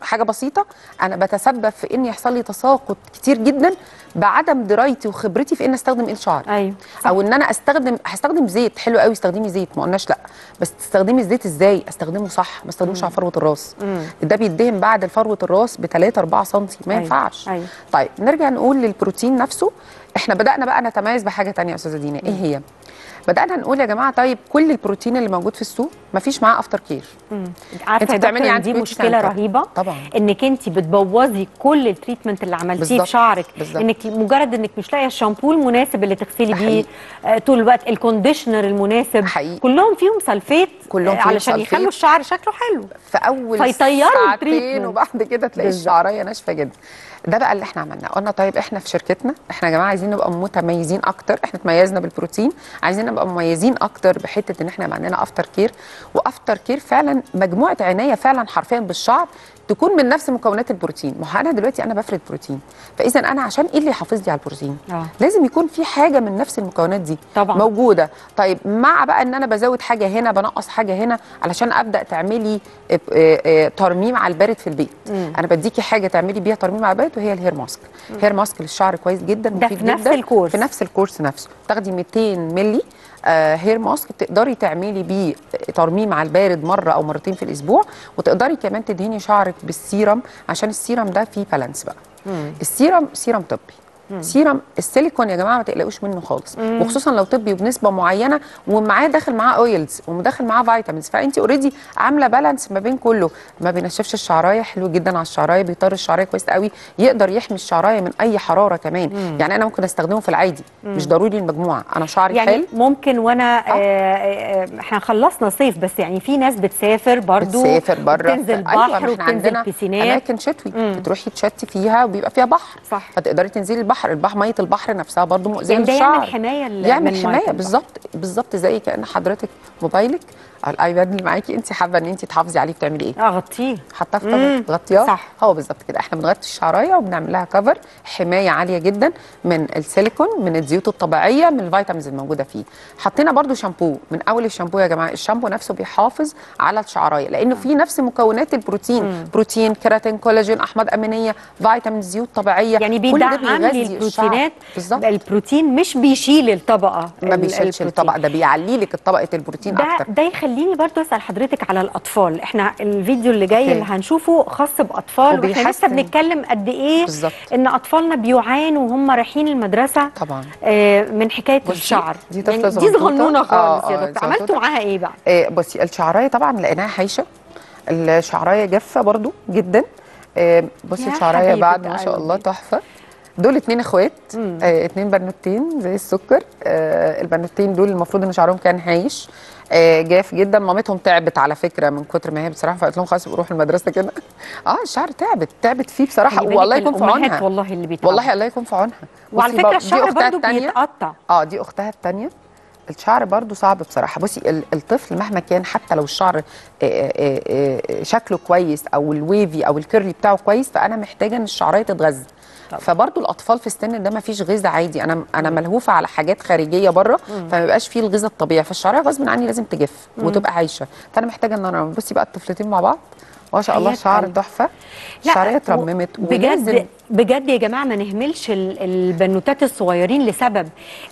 حاجه بسيطه انا بتسبب في ان يحصل لي تساقط كتير جدا بعدم درايتي وخبرتي في ان استخدم ايه الشعر ايوه او ان انا استخدم هستخدم زيت حلو قوي استخدمي زيت ما قلناش لا بس تستخدمي الزيت ازاي استخدمه صح ما استخدموش على فروه الراس ده بيدهن بعد فروه الراس ب 3 4 سم ما أيوة. ينفعش أيوة. طيب نرجع نقول للبروتين نفسه احنا بدانا بقى نتميز بحاجه تانية يا استاذه دينا ايه هي بدانا نقول يا جماعه طيب كل البروتين اللي موجود في السوق مفيش معاه افتر كير عارفه أنت يا بتعملي دكتور إن عندي دي بيوتي مشكله سنتر. رهيبه طبعا انك انت بتبوظي كل التريتمنت اللي عملتيه بالظبط. في شعرك بالظبط. انك مجرد انك مش لاقيه الشامبو المناسب اللي تغسلي بيه حقيقي. آه، طول الوقت الكونديشنر المناسب حقيقي. كلهم فيهم سلفيت كلهم آه، فيهم علشان سلفيت. يخلوا الشعر شكله حلو في اول فيطيروا ساعتين التريتمنت. وبعد كده تلاقي بالظبط. الشعريه ناشفه جدا ده بقى اللي احنا عملناه قلنا طيب احنا في شركتنا احنا يا جماعه عايزين نبقى متميزين اكتر احنا تميزنا بالبروتين عايزين نبقى مميزين اكتر بحته ان احنا يبقى عندنا افتر كير وافتر كير فعلا مجموعه عنايه فعلا حرفيا بالشعر تكون من نفس مكونات البروتين ما هو انا دلوقتي انا بفرد بروتين فاذا انا عشان ايه اللي يحافظ لي على البروتين آه. لازم يكون في حاجه من نفس المكونات دي طبعاً. موجوده طيب مع بقى ان انا بزود حاجه هنا بنقص حاجه هنا علشان ابدا تعملي آه، آه، آه، ترميم على البارد في البيت مم. انا بديكي حاجه تعملي بيها ترميم على البيت وهي الهير ماسك هير ماسك للشعر كويس جدا ده مفيد في نفس جدا الكورس. في نفس الكورس نفسه تاخدي 200 ملي آه هير ماسك تقدري تعملي بيه ترميم على البارد مره او مرتين في الاسبوع وتقدري كمان تدهني شعرك بالسيرم عشان السيرم ده فيه بالانس بقى السيرم سيرم طبي سيرم السيليكون يا جماعه ما تقلقوش منه خالص وخصوصا لو طبي وبنسبه معينه ومعاه داخل معاه اويلز وداخل معاه فيتامينز فانت اوريدي عامله بالانس ما بين كله ما بينشفش الشعرايه حلو جدا على الشعرايه بيطر الشعرايه كويس قوي يقدر يحمي الشعرايه من اي حراره كمان يعني انا ممكن استخدمه في العادي مش ضروري المجموعه انا شعري يعني حلو ممكن وانا آه. آه احنا خلصنا صيف بس يعني في ناس بتسافر برضو بتسافر بره بتنزل أيوة، بحر ما إحنا وبتنزل عندنا بيسينات اماكن شتوي بتروحي تشتي فيها وبيبقى فيها بحر صح. فتقدري تنزلي البحر البحر ميه البحر نفسها برضو مؤذيه يعني ده للشعر يعمل حمايه ل- من يعمل مية حمايه البحر. بالظبط بالظبط زي كان حضرتك موبايلك او الايباد اللي معاكي انت حابه ان انت تحافظي عليه بتعملي ايه اغطيه حاطاه في مم. كفر غطياه صح. هو بالظبط كده احنا بنغطي الشعرايه وبنعمل لها كفر حمايه عاليه جدا من السيليكون من الزيوت الطبيعيه من الفيتامينز الموجوده فيه حطينا برضو شامبو من اول الشامبو يا جماعه الشامبو نفسه بيحافظ على الشعرايه لانه فيه نفس مكونات البروتين بروتين كيراتين كولاجين احماض امينيه فيتامين زيوت طبيعيه يعني كل ده بيدعم لي بيغذي الشعر. البروتينات بالظبط البروتين مش بيشيل الطبقه ما ال- بيشيلش البروتين. الطبق ده بيعلي لك طبقه البروتين ده اكتر ده يخليني برضو اسال حضرتك على الاطفال احنا الفيديو اللي جاي أوكي. اللي هنشوفه خاص باطفال واحنا لسه وبيحسن. بنتكلم قد ايه بالظبط. ان اطفالنا بيعانوا وهم رايحين المدرسه طبعا آه، من حكايه بصي، الشعر دي طفلة يعني دي صغنطوطة. صغنونه خالص آه، يا آه، دكتور عملتوا صغنطوطة. معاها ايه بقى آه، بصي الشعرايه طبعا لقيناها حايشه الشعرايه جافه برضو جدا آه، بصي يا الشعرايه حبيبة بعد ما شاء قلبي. الله تحفه دول اتنين اخوات آه اتنين بنوتين زي السكر آه البنوتين دول المفروض ان شعرهم كان هايش آه جاف جدا مامتهم تعبت على فكره من كتر ما هي بصراحه فقلت لهم خلاص روحوا المدرسه كده اه الشعر تعبت تعبت فيه بصراحه خلي بالك والله يكون في الأمهات عونها والله اللي بيتعبوا. والله الله يكون في عونها وعلى بصي فكره بقى- دي الشعر أختها برضو التانية. بيتقطع اه دي اختها الثانيه الشعر برضو صعب بصراحه بصي ال- الطفل مهما كان حتى لو الشعر آه، آه، آه، شكله كويس او الويفي او الكيرلي بتاعه كويس فانا محتاجه ان الشعرايه تتغذى فبرضو الاطفال في السن ده ما فيش غذاء عادي انا انا ملهوفه على حاجات خارجيه بره فما بيبقاش فيه الغذاء الطبيعي فالشعرايه غصب عني لازم تجف وتبقى عايشه فانا محتاجه ان انا بصي بقى الطفلتين مع بعض ما شاء الله حياة شعر قلبي. تحفه لا، الشعريه و- اترممت ولازم بجد بجد يا جماعه ما نهملش ال- البنوتات الصغيرين لسبب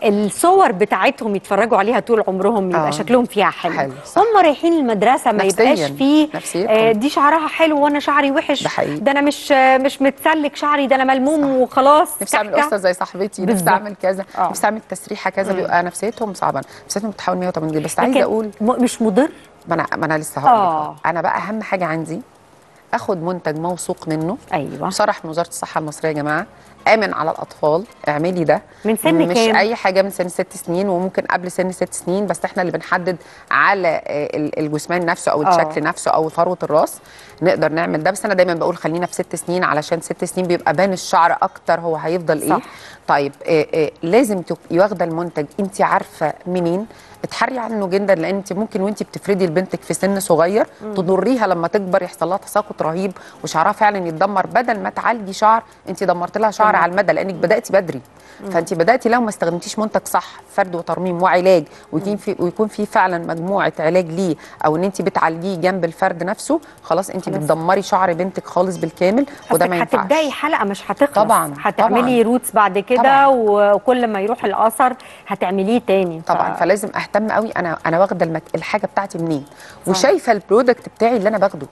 الصور بتاعتهم يتفرجوا عليها طول عمرهم يبقى آه. شكلهم فيها حلو, حلو، صح. هم رايحين المدرسه ما نفسياً، يبقاش فيه نفسيتهم. آه دي شعرها حلو وانا شعري وحش ده حقيقي. ده انا مش آه مش متسلك شعري ده انا ملموم وخلاص نفسي اعمل كحكة. قصه زي صاحبتي نفسي بالظبط. اعمل كذا آه. نفسي اعمل تسريحه كذا بيبقى نفسيتهم صعبه نفسيتهم بتحاول 180 درجه بس عايزه لكن اقول م- مش مضر ما انا ما انا لسه هقول آه. لك انا بقى اهم حاجه عندي اخد منتج موثوق منه ايوه صرح من وزاره الصحه المصريه يا جماعه امن على الاطفال اعملي ده من سن مش كام؟ اي حاجه من سن ست سنين وممكن قبل سن ست سنين بس احنا اللي بنحدد على آه، ال- الجثمان نفسه او آه. الشكل نفسه او فروه الراس نقدر نعمل ده بس انا دايما بقول خلينا في ست سنين علشان ست سنين بيبقى بان الشعر اكتر هو هيفضل ايه صح. طيب آه، آه، لازم تبقي واخده المنتج انت عارفه منين اتحري عنه جدا لان انت ممكن وانت بتفردي لبنتك في سن صغير تضريها لما تكبر يحصل لها تساقط رهيب وشعرها فعلا يتدمر بدل ما تعالجي شعر انت دمرت لها شعر تمام. على المدى لانك بداتي بدري فانت بداتي لو ما استخدمتيش منتج صح فرد وترميم وعلاج ويكون في ويكون في فعلا مجموعه علاج ليه او ان انت بتعالجيه جنب الفرد نفسه خلاص انت خلاص. بتدمري شعر بنتك خالص بالكامل وده ما قصدك ينفعش هتبداي حلقه مش هتخلص طبعاً، هتعملي طبعاً. روتس بعد كده طبعاً. وكل ما يروح الاثر هتعمليه تاني طبعا ف... فلازم اهتم قوي انا انا واخده المك... الحاجه بتاعتي منين وشايفه البرودكت بتاعي اللي انا باخده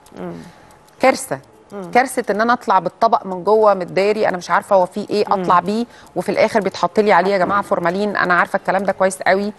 كارثه كارثه ان انا اطلع بالطبق من جوه متداري انا مش عارفه هو فيه ايه اطلع بيه وفي الاخر بيتحط لي عليه يا جماعه فورمالين انا عارفه الكلام ده كويس قوي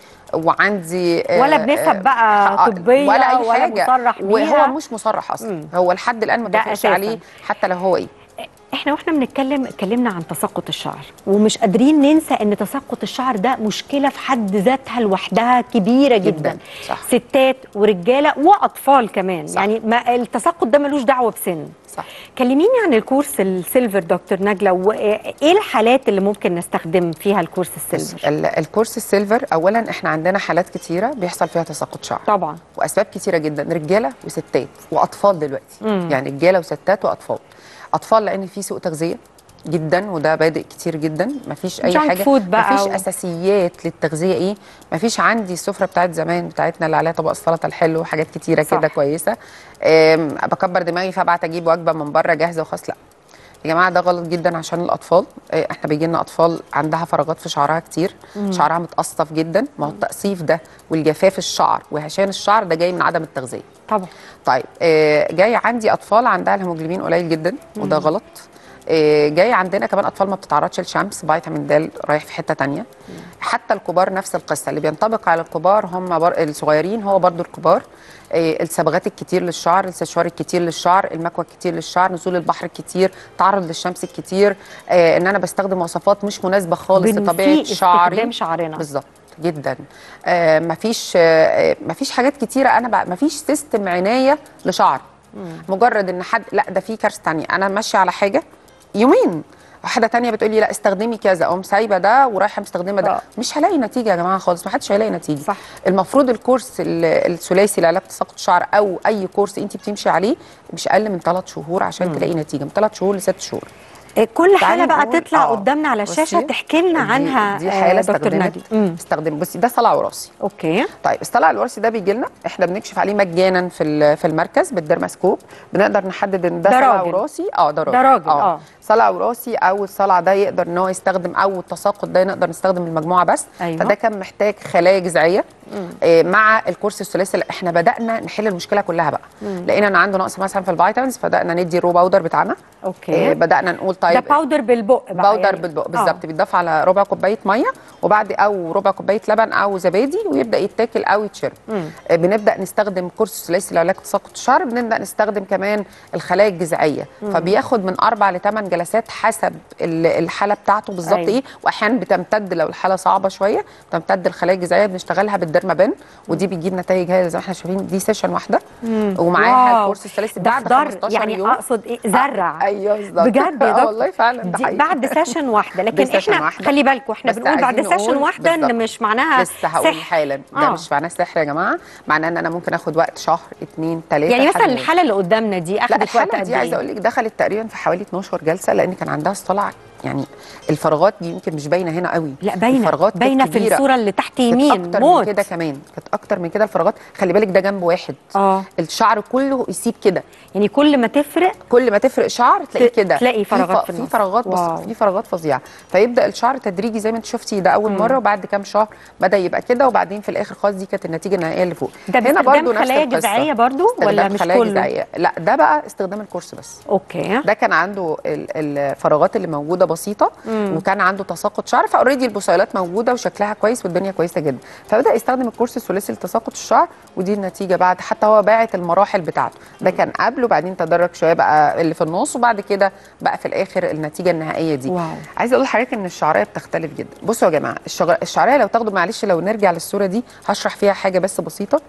وعندي آه، ولا بنسب آه، بقى آه، طبية ولا اي ولا حاجه مصرح بيها. وهو مش مصرح اصلا هو لحد الان ما ده توافقش أساساً. عليه حتى لو هو ايه احنا واحنا بنتكلم اتكلمنا عن تساقط الشعر ومش قادرين ننسى ان تساقط الشعر ده مشكله في حد ذاتها لوحدها كبيره جدا, جداً، صح. ستات ورجاله واطفال كمان صح. يعني ما التساقط ده ملوش دعوه بسن صح كلميني عن الكورس السيلفر دكتور نجله وايه الحالات اللي ممكن نستخدم فيها الكورس السيلفر ال- الكورس السيلفر اولا احنا عندنا حالات كتيره بيحصل فيها تساقط شعر طبعا واسباب كتيره جدا رجاله وستات واطفال دلوقتي مم. يعني رجاله وستات واطفال اطفال لان في سوء تغذيه جدا وده بادئ كتير جدا مفيش اي Junk حاجه food بقى مفيش و- اساسيات للتغذيه ايه مفيش عندي السفره بتاعت زمان بتاعتنا اللي عليها طبق السلطه الحلو وحاجات كتيره صح. كده كويسه أم، بكبر دماغي فابعت اجيب وجبه من بره جاهزه وخلاص لا يا جماعه ده غلط جدا عشان الاطفال إيه، احنا بيجي لنا اطفال عندها فراغات في شعرها كتير شعرها متقصف جدا ما هو التقصيف ده والجفاف الشعر وهشان الشعر ده جاي من عدم التغذيه طبعا طيب آه، جاي عندي اطفال عندها الهيموجلوبين قليل جدا وده غلط آه، جاي عندنا كمان اطفال ما بتتعرضش للشمس فيتامين د رايح في حته تانية حتى الكبار نفس القصه اللي بينطبق على الكبار هم بر... الصغيرين هو برضو الكبار آه، الصبغات الكتير للشعر الاستشوار الكتير للشعر المكوى الكتير للشعر نزول البحر الكتير تعرض للشمس الكتير آه، ان انا بستخدم وصفات مش مناسبه خالص بنسيء لطبيعه شعري استخدام شعرنا بالظبط جدا آه مفيش آه مفيش حاجات كتيره انا بقى مفيش سيستم عنايه لشعر مجرد ان حد لا ده في كارثه تانية انا ماشيه على حاجه يومين واحده تانية بتقول لي لا استخدمي كذا اقوم سايبه ده ورايحه مستخدمه ده آه. مش هلاقي نتيجه يا جماعه خالص ما حدش هيلاقي نتيجه صح. المفروض الكورس ال- الثلاثي لعلاج تساقط الشعر او اي كورس انت بتمشي عليه مش اقل من ثلاث شهور عشان تلاقي نتيجه من ثلاث شهور لست شهور إيه، كل حاله تعالي بقى نقول- تطلع آه. قدامنا على الشاشه بصي، تحكي لنا دي- عنها دي آه، حاله دكتور استخدمت نجله مم. استخدم بصي ده صلع وراثي اوكي طيب الصلع الوراثي ده بيجي لنا احنا بنكشف عليه مجانا في ال- في المركز بالدرماسكوب بنقدر نحدد ان ده, ده صلع راجل. وراثي اه ده راجل ده راجل، آه. صلع وراثي او الصلع ده يقدر ان هو يستخدم او التساقط ده نقدر نستخدم المجموعه بس أيوة. فده كان محتاج خلايا جذعيه آه مع الكورس الثلاثي اللي احنا بدانا نحل المشكله كلها بقى لقينا ان عنده نقص مثلا في الفيتامينز فبدانا ندي الرو باودر بتاعنا اوكي آه بدانا نقول طيب ده باودر بالبق بقى باودر يعني. بالبق آه. بالظبط بيتضاف على ربع كوبايه ميه وبعد او ربع كوبايه لبن او زبادي ويبدا يتاكل او يتشرب آه، بنبدا نستخدم كورس ثلاثي لعلاج تساقط الشعر بنبدا نستخدم كمان الخلايا الجذعيه فبياخد من اربع لثمان جلسات حسب ال- الحاله بتاعته بالظبط أيوة. ايه واحيانا بتمتد لو الحاله صعبه شويه بتمتد الخلايا الجذعيه بنشتغلها بالدرمابين ودي بتجيب نتائج هايله زي ما احنا شايفين دي سيشن واحده ومعاها واو. الكورس الثلاثي ده بعد خضار 15 يعني يوم اقصد ايه زرع ايوه بالظبط بجد يا آه دكتور والله فعلا ده دي حقيقي. بعد سيشن واحده لكن دي سيشن احنا واحدة. خلي بالكم احنا بس بنقول بعد عايزين سيشن نقول واحده ان بالظبط. مش معناها لسه هقول سحر. حالا ده آه. مش معناه سحر يا جماعه معناه ان انا ممكن اخد وقت شهر اتنين تلاته يعني لحد مثلا ما- الحاله اللي قدامنا دي لا اخذت وقت الحاله قد دي عايزه اقول ايه لك دخلت تقريبا في حوالي 12 جلسه لان كان عندها صلع يعني الفراغات دي يمكن مش باينه هنا قوي لا باينه الفراغات كانت باينه في كبيرة. الصوره اللي تحت كانت يمين اكتر موت من كده كمان كانت اكتر من كده الفراغات خلي بالك ده جنب واحد اه الشعر كله يسيب كده يعني كل ما تفرق كل ما تفرق شعر تلاقيه ت- كده تلاقي فراغات في في, النص. في فراغات واو. بس في فراغات فظيعه فيبدا الشعر تدريجي زي ما انت شفتي ده اول مره وبعد كام شهر بدا يبقى كده وبعدين في الاخر خالص دي كانت النتيجه النهائيه اللي فوق ده هنا باستخدام برضو نفس خلايا القصة. جذعيه برضو ولا استخدام مش خلايا كله جذعيه لا ده بقى استخدام الكورس بس اوكي ده كان عنده ال- الفراغات اللي موجوده بسيطه وكان عنده تساقط شعر فاوريدي البصيلات موجوده وشكلها كويس والدنيا كويسه جدا فبدا يستخدم الكورس الثلاثي لتساقط الشعر ودي النتيجه بعد حتى هو باعت المراحل بتاعته ده كان قبل وبعدين تدرج شويه بقى اللي في النص وبعد كده بقى في الاخر النتيجه النهائيه دي واو. عايزه اقول لحضرتك ان الشعريه بتختلف جدا بصوا يا جماعه الشغ- الشعريه لو تاخدوا معلش لو نرجع للصوره دي هشرح فيها حاجه بس بسيطه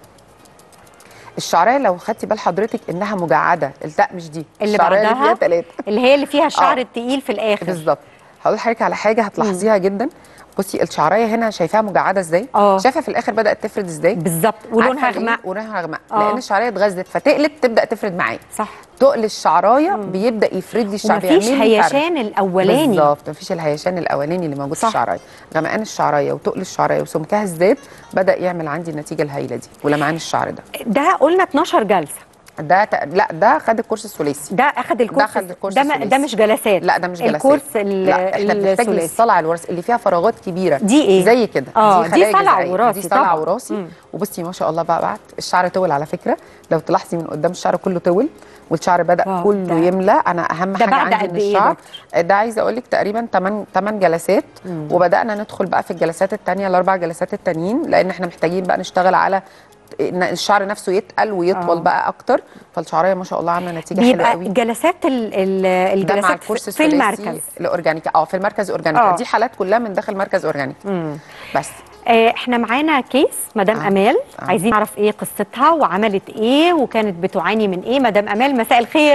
الشعريه لو خدتي بال حضرتك انها مجعده لا مش دي اللي الشعرية اللي بعدها فيها ثلاثه اللي هي اللي فيها الشعر آه. التقيل في الاخر بالظبط هقول لحضرتك على حاجه هتلاحظيها جدا بصي الشعرايه هنا شايفاها مجعده ازاي اه. شايفه في الاخر بدات تفرد ازاي بالظبط ولونها عارفة ليه؟ غمق ولونها غمق اه. لان الشعرايه اتغذت فتقلت تبدا تفرد معايا صح تقل الشعرايه بيبدا يفرد لي الشعر ومفيش بيعمل لي فرد. هيشان الاولاني بالظبط مفيش الهيشان الاولاني اللي موجود في الشعرايه غمقان الشعرايه وتقل الشعرايه وسمكها ازداد بدا يعمل عندي النتيجه الهائله دي ولمعان الشعر ده ده قلنا 12 جلسه ده ت... لا ده خد الكورس الثلاثي ده اخد الكورس ده خد الكورس ده, ما- الثلاثي. ده مش جلسات لا ده مش جلسات الكورس ال- لا احنا بنحتاج الثلاثي. للصلع الوراثي اللي فيها فراغات كبيره دي ايه؟ زي كده آه، دي خلايا صلع جذعية. وراثي دي صلع طبعاً. وراثي مم. وبصي ما شاء الله بقى بعد الشعر طول على فكره لو تلاحظي من قدام الشعر كله طول والشعر بدا واو، كله ده- يملى انا اهم ده حاجه بعد عندي قد ان إيه يا الشعر ده عايزه اقول لك تقريبا 8 8 جلسات وبدانا ندخل بقى في الجلسات الثانيه الاربع جلسات التانيين لان احنا محتاجين بقى نشتغل على ان الشعر نفسه يتقل ويطول آه. بقى اكتر فالشعريه ما شاء الله عامله نتيجه حلوه بيبقى قوي جلسات ال- ال- ده مع الجلسات الكورس في الثلاثي المركز الاورجانيكا اه في المركز اورجانيكا آه. دي حالات كلها من داخل مركز اورجانيكا مم. بس آه، احنا معانا كيس مدام آه. امال آه. عايزين نعرف ايه قصتها وعملت ايه وكانت بتعاني من ايه مدام امال مساء الخير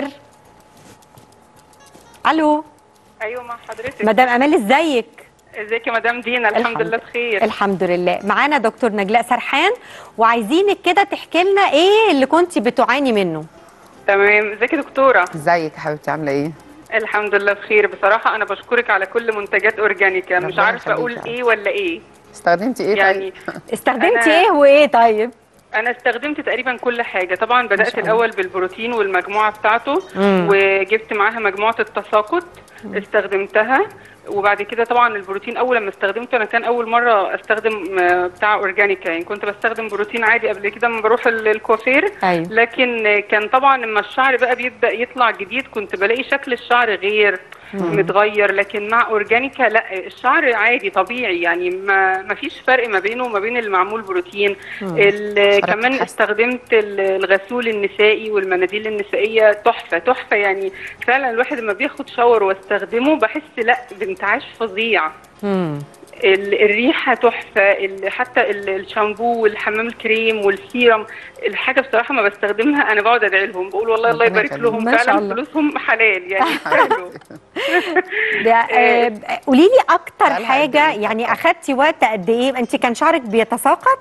الو ايوه مع حضرتك مدام امال ازيك ازيك يا مدام دينا الحمد لله بخير الحمد لله معانا دكتور نجلاء سرحان وعايزينك كده تحكي لنا ايه اللي كنتي بتعاني منه تمام ازيك يا دكتوره ازيك يا حبيبتي عامله ايه الحمد لله بخير بصراحه انا بشكرك على كل منتجات اورجانيكا مش ربنا عارفه اقول يخليك يا ايه ولا ايه استخدمتي ايه يعني استخدمتي أنا- ايه وايه طيب انا استخدمت تقريبا كل حاجه طبعا بدات شاء الله. الاول بالبروتين والمجموعه بتاعته مم. وجبت معاها مجموعه التساقط استخدمتها وبعد كده طبعا البروتين اول لما استخدمته انا كان اول مره استخدم آه، بتاع اورجانيكا يعني كنت بستخدم بروتين عادي قبل كده لما بروح ال- الكوافير ايوه لكن آه، كان طبعا لما الشعر بقى بيبدا يطلع جديد كنت بلاقي شكل الشعر غير مم. متغير لكن مع اورجانيكا لا الشعر عادي طبيعي يعني ما ما فيش فرق ما بينه وما بين المعمول بروتين مم. ال- شعرك كمان اتحسن. استخدمت ال- الغسول النسائي والمناديل النسائيه تحفه تحفه يعني فعلا الواحد لما بياخد شاور واستخدمه بحس لا بانتعاش فظيع مم. ال- الريحه تحفه ال- حتى ال- الشامبو والحمام الكريم والسيرم الحاجه بصراحه ما بستخدمها انا بقعد ادعي لهم بقول والله الله ربنا يبارك يخليك. لهم ما شاء فعلا الله. فلوسهم حلال يعني حلو ده آه، قولي لي اكتر بقالها حاجه قد إيه؟ يعني اخدتي وقت قد ايه انت كان شعرك بيتساقط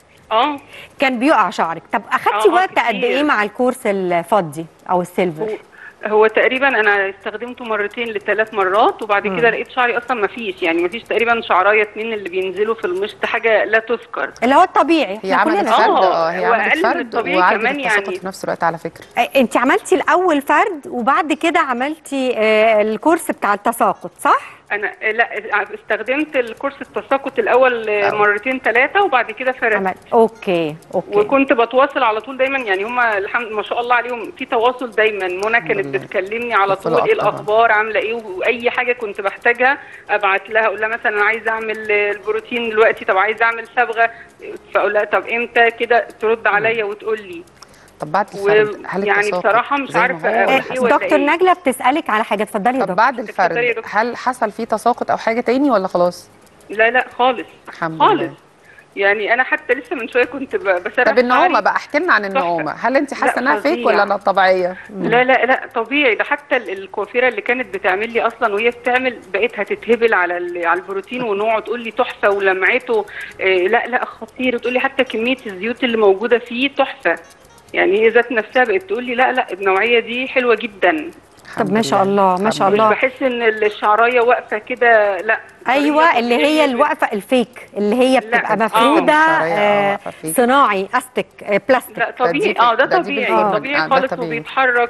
اه كان بيقع شعرك طب اخدتي آه، وقت قد كتير. ايه مع الكورس الفضي او السيلفر هو- هو تقريبا انا استخدمته مرتين لثلاث مرات وبعد مم. كده لقيت شعري اصلا ما فيش يعني ما فيش تقريبا شعرايه اتنين اللي بينزلوا في المشط حاجه لا تذكر اللي هو الطبيعي هي احنا عملت كلنا فرد آه، اه هي وأقل عملت من فرد الطبيعي وعالجت كمان التساقط يعني. في نفس الوقت على فكره انت عملتي الاول فرد وبعد كده عملتي آه، الكورس بتاع التساقط صح انا لا استخدمت الكورس التساقط الاول أو. مرتين ثلاثه وبعد كده فرقت عمل اوكي اوكي وكنت بتواصل على طول دايما يعني هم الحمد ما شاء الله عليهم في تواصل دايما منى كانت لله. بتكلمني على طول الفولو ايه أب طبعاً. الاخبار عامله ايه واي حاجه كنت بحتاجها ابعت لها اقول لها مثلا انا عايزه اعمل البروتين دلوقتي طب عايزه اعمل صبغه فاقول لها طب امتى كده ترد عليا وتقول لي طب بعد الفرد هل يعني التساقط بصراحة مش زي ما عارفة هو أقول ولا آه، إيه حصل؟ ولا دكتور إيه؟ نجله بتسالك على حاجه اتفضلي يا طب دكتور بعد اتفضلي يا الفرد دكتور. هل حصل فيه تساقط او حاجه تاني ولا خلاص لا لا خالص الحمد خالص لله يعني انا حتى لسه من شويه كنت ب- بسرح طب النعومه شعري. بقى احكي لنا عن تحفة. النعومه هل انت حاسه لا، انها فيك فظيع. ولا انها طبيعيه لا لا لا طبيعي ده حتى ال- الكوافيره اللي كانت بتعمل لي اصلا وهي بتعمل بقيت هتتهبل على ال- على البروتين ونوعه تقول لي تحفه ولمعته آه لا لا خطير وتقول لي حتى كميه الزيوت اللي موجوده فيه تحفه يعني هي ذات نفسها بقت تقول لي لا لا النوعيه دي حلوه جدا طب ما شاء الله ما شاء مش الله بحس ان الشعرايه واقفه كده لا ايوه طريقة اللي هي طبيعية. الوقفه الفيك اللي هي لا، بتبقى آه. مفروده شعرية، آه، آه واقفة فيك. صناعي استك آه بلاستيك لا طبيعي دي اه ده ده دي طبيعي بالفرد. طبيعي آه، ده خالص طبيعي. وبيتحرك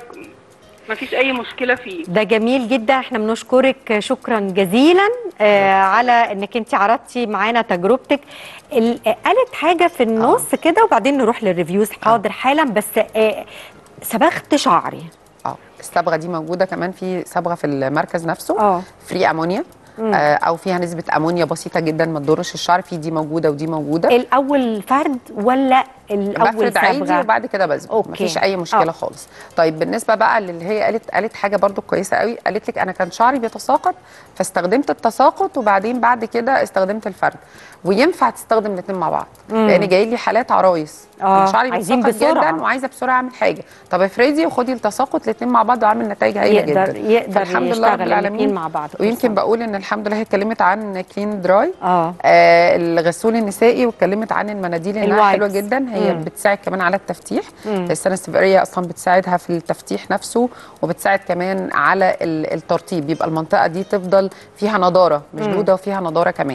مفيش اي مشكله فيه ده جميل جدا احنا بنشكرك شكرا جزيلا آه على انك انت عرضتي معانا تجربتك ال- آه، قالت حاجه في النص كده وبعدين نروح للريفيوز حاضر حالا بس آه صبغت شعري اه الصبغه دي موجوده كمان في صبغه في المركز نفسه اه فري امونيا مم. آه او فيها نسبه امونيا بسيطه جدا ما تضرش الشعر في دي موجوده ودي موجوده الاول فرد ولا الاول بفرد عادي صبغه وبعد كده بسبق أوكي. مفيش اي مشكله آه. خالص طيب بالنسبه بقى للي هي قالت قالت حاجه برضو كويسه قوي قالت لك انا كان شعري بيتساقط فاستخدمت التساقط وبعدين بعد كده استخدمت الفرد وينفع تستخدم الاثنين مع بعض مم. لان جاي لي حالات عرايس آه، أنا شعري عايزين بيتساقط بسرعة. جدا وعايزه بسرعه اعمل حاجه طب افردي وخدي التساقط الاثنين مع بعض وعامل نتائج هايله يقدر جدا يقدر فالحمد لله رب يشتغل العالمين الاثنين مع بعض ويمكن بقول ان الحمد لله هي اتكلمت عن كلين دراي اه آه الغسول النسائي واتكلمت عن المناديل انها الوايبس. حلوه جدا هي مم. بتساعد كمان على التفتيح مم. السنسفيريه اصلا بتساعدها في التفتيح نفسه وبتساعد كمان على ال- الترطيب يبقى المنطقه دي تفضل فيها نضاره مشدوده وفيها نضاره كمان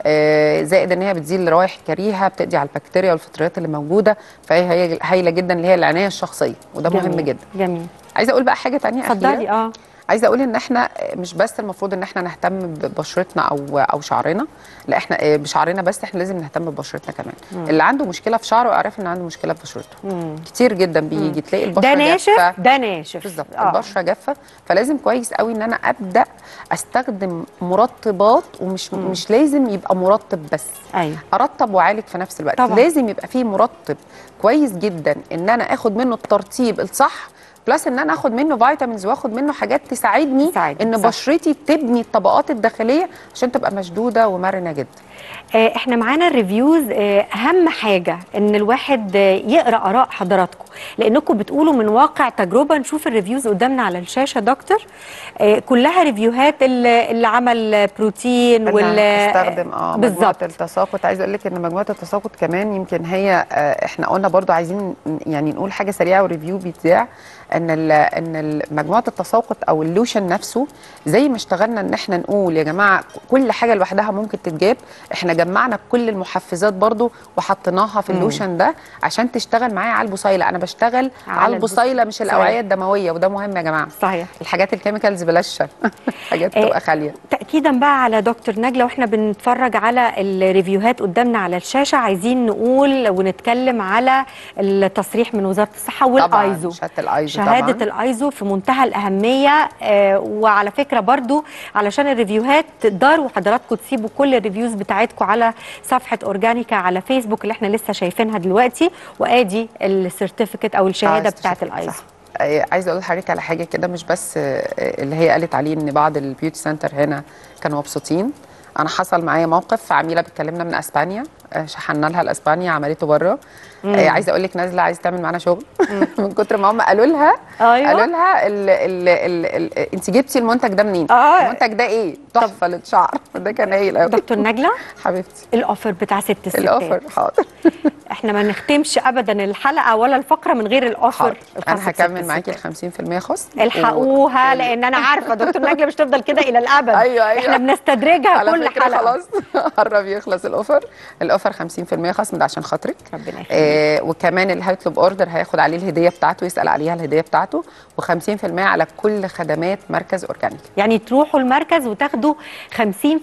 آه زائد ان هي بتزيل روائح كريهه بتقضي على البكتيريا والفطريات اللي موجوده فهي هي هايله جدا اللي هي العنايه الشخصيه وده مهم جميل. جدا جميل عايزه اقول بقى حاجه تانية اتفضلي أخيرة. اه عايزه اقول ان احنا مش بس المفروض ان احنا نهتم ببشرتنا او او شعرنا لا احنا آه، بشعرنا بس احنا لازم نهتم ببشرتنا كمان مم. اللي عنده مشكله في شعره اعرف ان عنده مشكله في بشرته مم. كتير جدا بيجي تلاقي البشره ده ناشف جافة. ده ناشف بالظبط آه. البشره جافه فلازم كويس قوي ان انا ابدا استخدم مرطبات ومش مم. مش لازم يبقى مرطب بس ايوه ارطب واعالج في نفس الوقت طبعاً. لازم يبقى فيه مرطب كويس جدا ان انا اخد منه الترطيب الصح بلس ان انا اخد منه فيتامينز واخد منه حاجات تساعدني ان صح. بشرتي تبني الطبقات الداخليه عشان تبقى مشدوده ومرنه جدا آه، احنا معانا الريفيوز آه، اهم حاجه ان الواحد آه، يقرا اراء حضراتكم لانكم بتقولوا من واقع تجربه نشوف الريفيوز قدامنا على الشاشه دكتور آه، كلها ريفيوهات اللي اللي عمل بروتين وال وال استخدم اه مجموعه بالظبط التساقط عايزه اقول لك ان مجموعه التساقط كمان يمكن هي آه، احنا قلنا برضو عايزين ن- يعني نقول حاجه سريعه وريفيو بيتذاع ان ال ان ال- مجموعه التساقط او اللوشن نفسه زي ما اشتغلنا ان احنا نقول يا جماعه كل حاجه لوحدها ممكن تتجاب احنا جمعنا كل المحفزات برضو وحطيناها في مم. اللوشن ده عشان تشتغل معايا على البصيله انا بشتغل على على البصيله مش صحيح. الاوعيه الدمويه وده مهم يا جماعه صحيح الحاجات الكيميكالز بلاش حاجات آه، تبقى خاليه تاكيدا بقى على دكتور نجله واحنا بنتفرج على الريفيوهات قدامنا على الشاشه عايزين نقول ونتكلم على التصريح من وزاره الصحه والايزو شهاده الايزو شهاده طبعا الايزو في منتهى الاهميه آه وعلى فكره برضو علشان الريفيوهات تقدروا حضراتكم تسيبوا كل الريفيوز بتاعتكم على صفحه اورجانيكا على فيسبوك اللي احنا لسه شايفينها دلوقتي وادي السيرتيفيكت او الشهاده آه، بتاعت الايزو آه، عايزه اقول لحضرتك على حاجه كده مش بس آه، اللي هي قالت عليه ان بعض البيوتي سنتر هنا كانوا مبسوطين انا حصل معايا موقف عميله بتكلمنا من اسبانيا آه، شحنا لها لاسبانيا عملته بره مم. آه، عايزه اقول لك نازله عايزه تعمل معانا شغل من كتر ما هم قالوا لها أيوة. قالوا لها ال ال ال ال انت جبتي المنتج ده منين؟ آه. المنتج ده ايه؟ تحفه للشعر ده كان هايل قوي دكتور نجله حبيبتي الاوفر بتاع ست الستات الاوفر حاضر احنا ما نختمش ابدا الحلقه ولا الفقره من غير الاوفر الخاص انا بست هكمل معاكي الستات. ال 50% خصم الحقوها لان انا عارفه دكتور نجله مش تفضل كده الى الابد ايوه ايوه احنا بنستدرجها على كل فكرة حلقه خلاص قرب يخلص الاوفر الاوفر 50% خصم ده عشان خاطرك ربنا يخليك آه وكمان اللي هيطلب اوردر هياخد عليه الهديه بتاعته يسال عليها الهديه بتاعته و50% على كل خدمات مركز اورجانيك يعني تروحوا المركز وتاخدوا 50%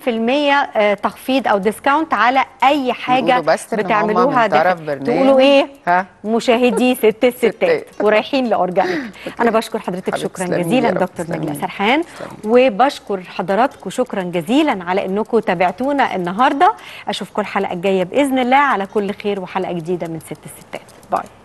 آه، تخفيض او ديسكاونت على اي حاجه نقولوا بس إن هم بتعملوها من طرف داخل برنامج. تقولوا ايه ها مشاهدي ست الستات ورايحين لاورجانيك انا بشكر حضرتك حبيبتي شكرا تسلمي جزيلا يا رب، دكتور تسلمي. نجله سرحان وبشكر حضراتكم شكرا جزيلا على انكم تابعتونا النهارده اشوفكم الحلقه الجايه باذن الله على كل خير وحلقه جديده من ست الستات باي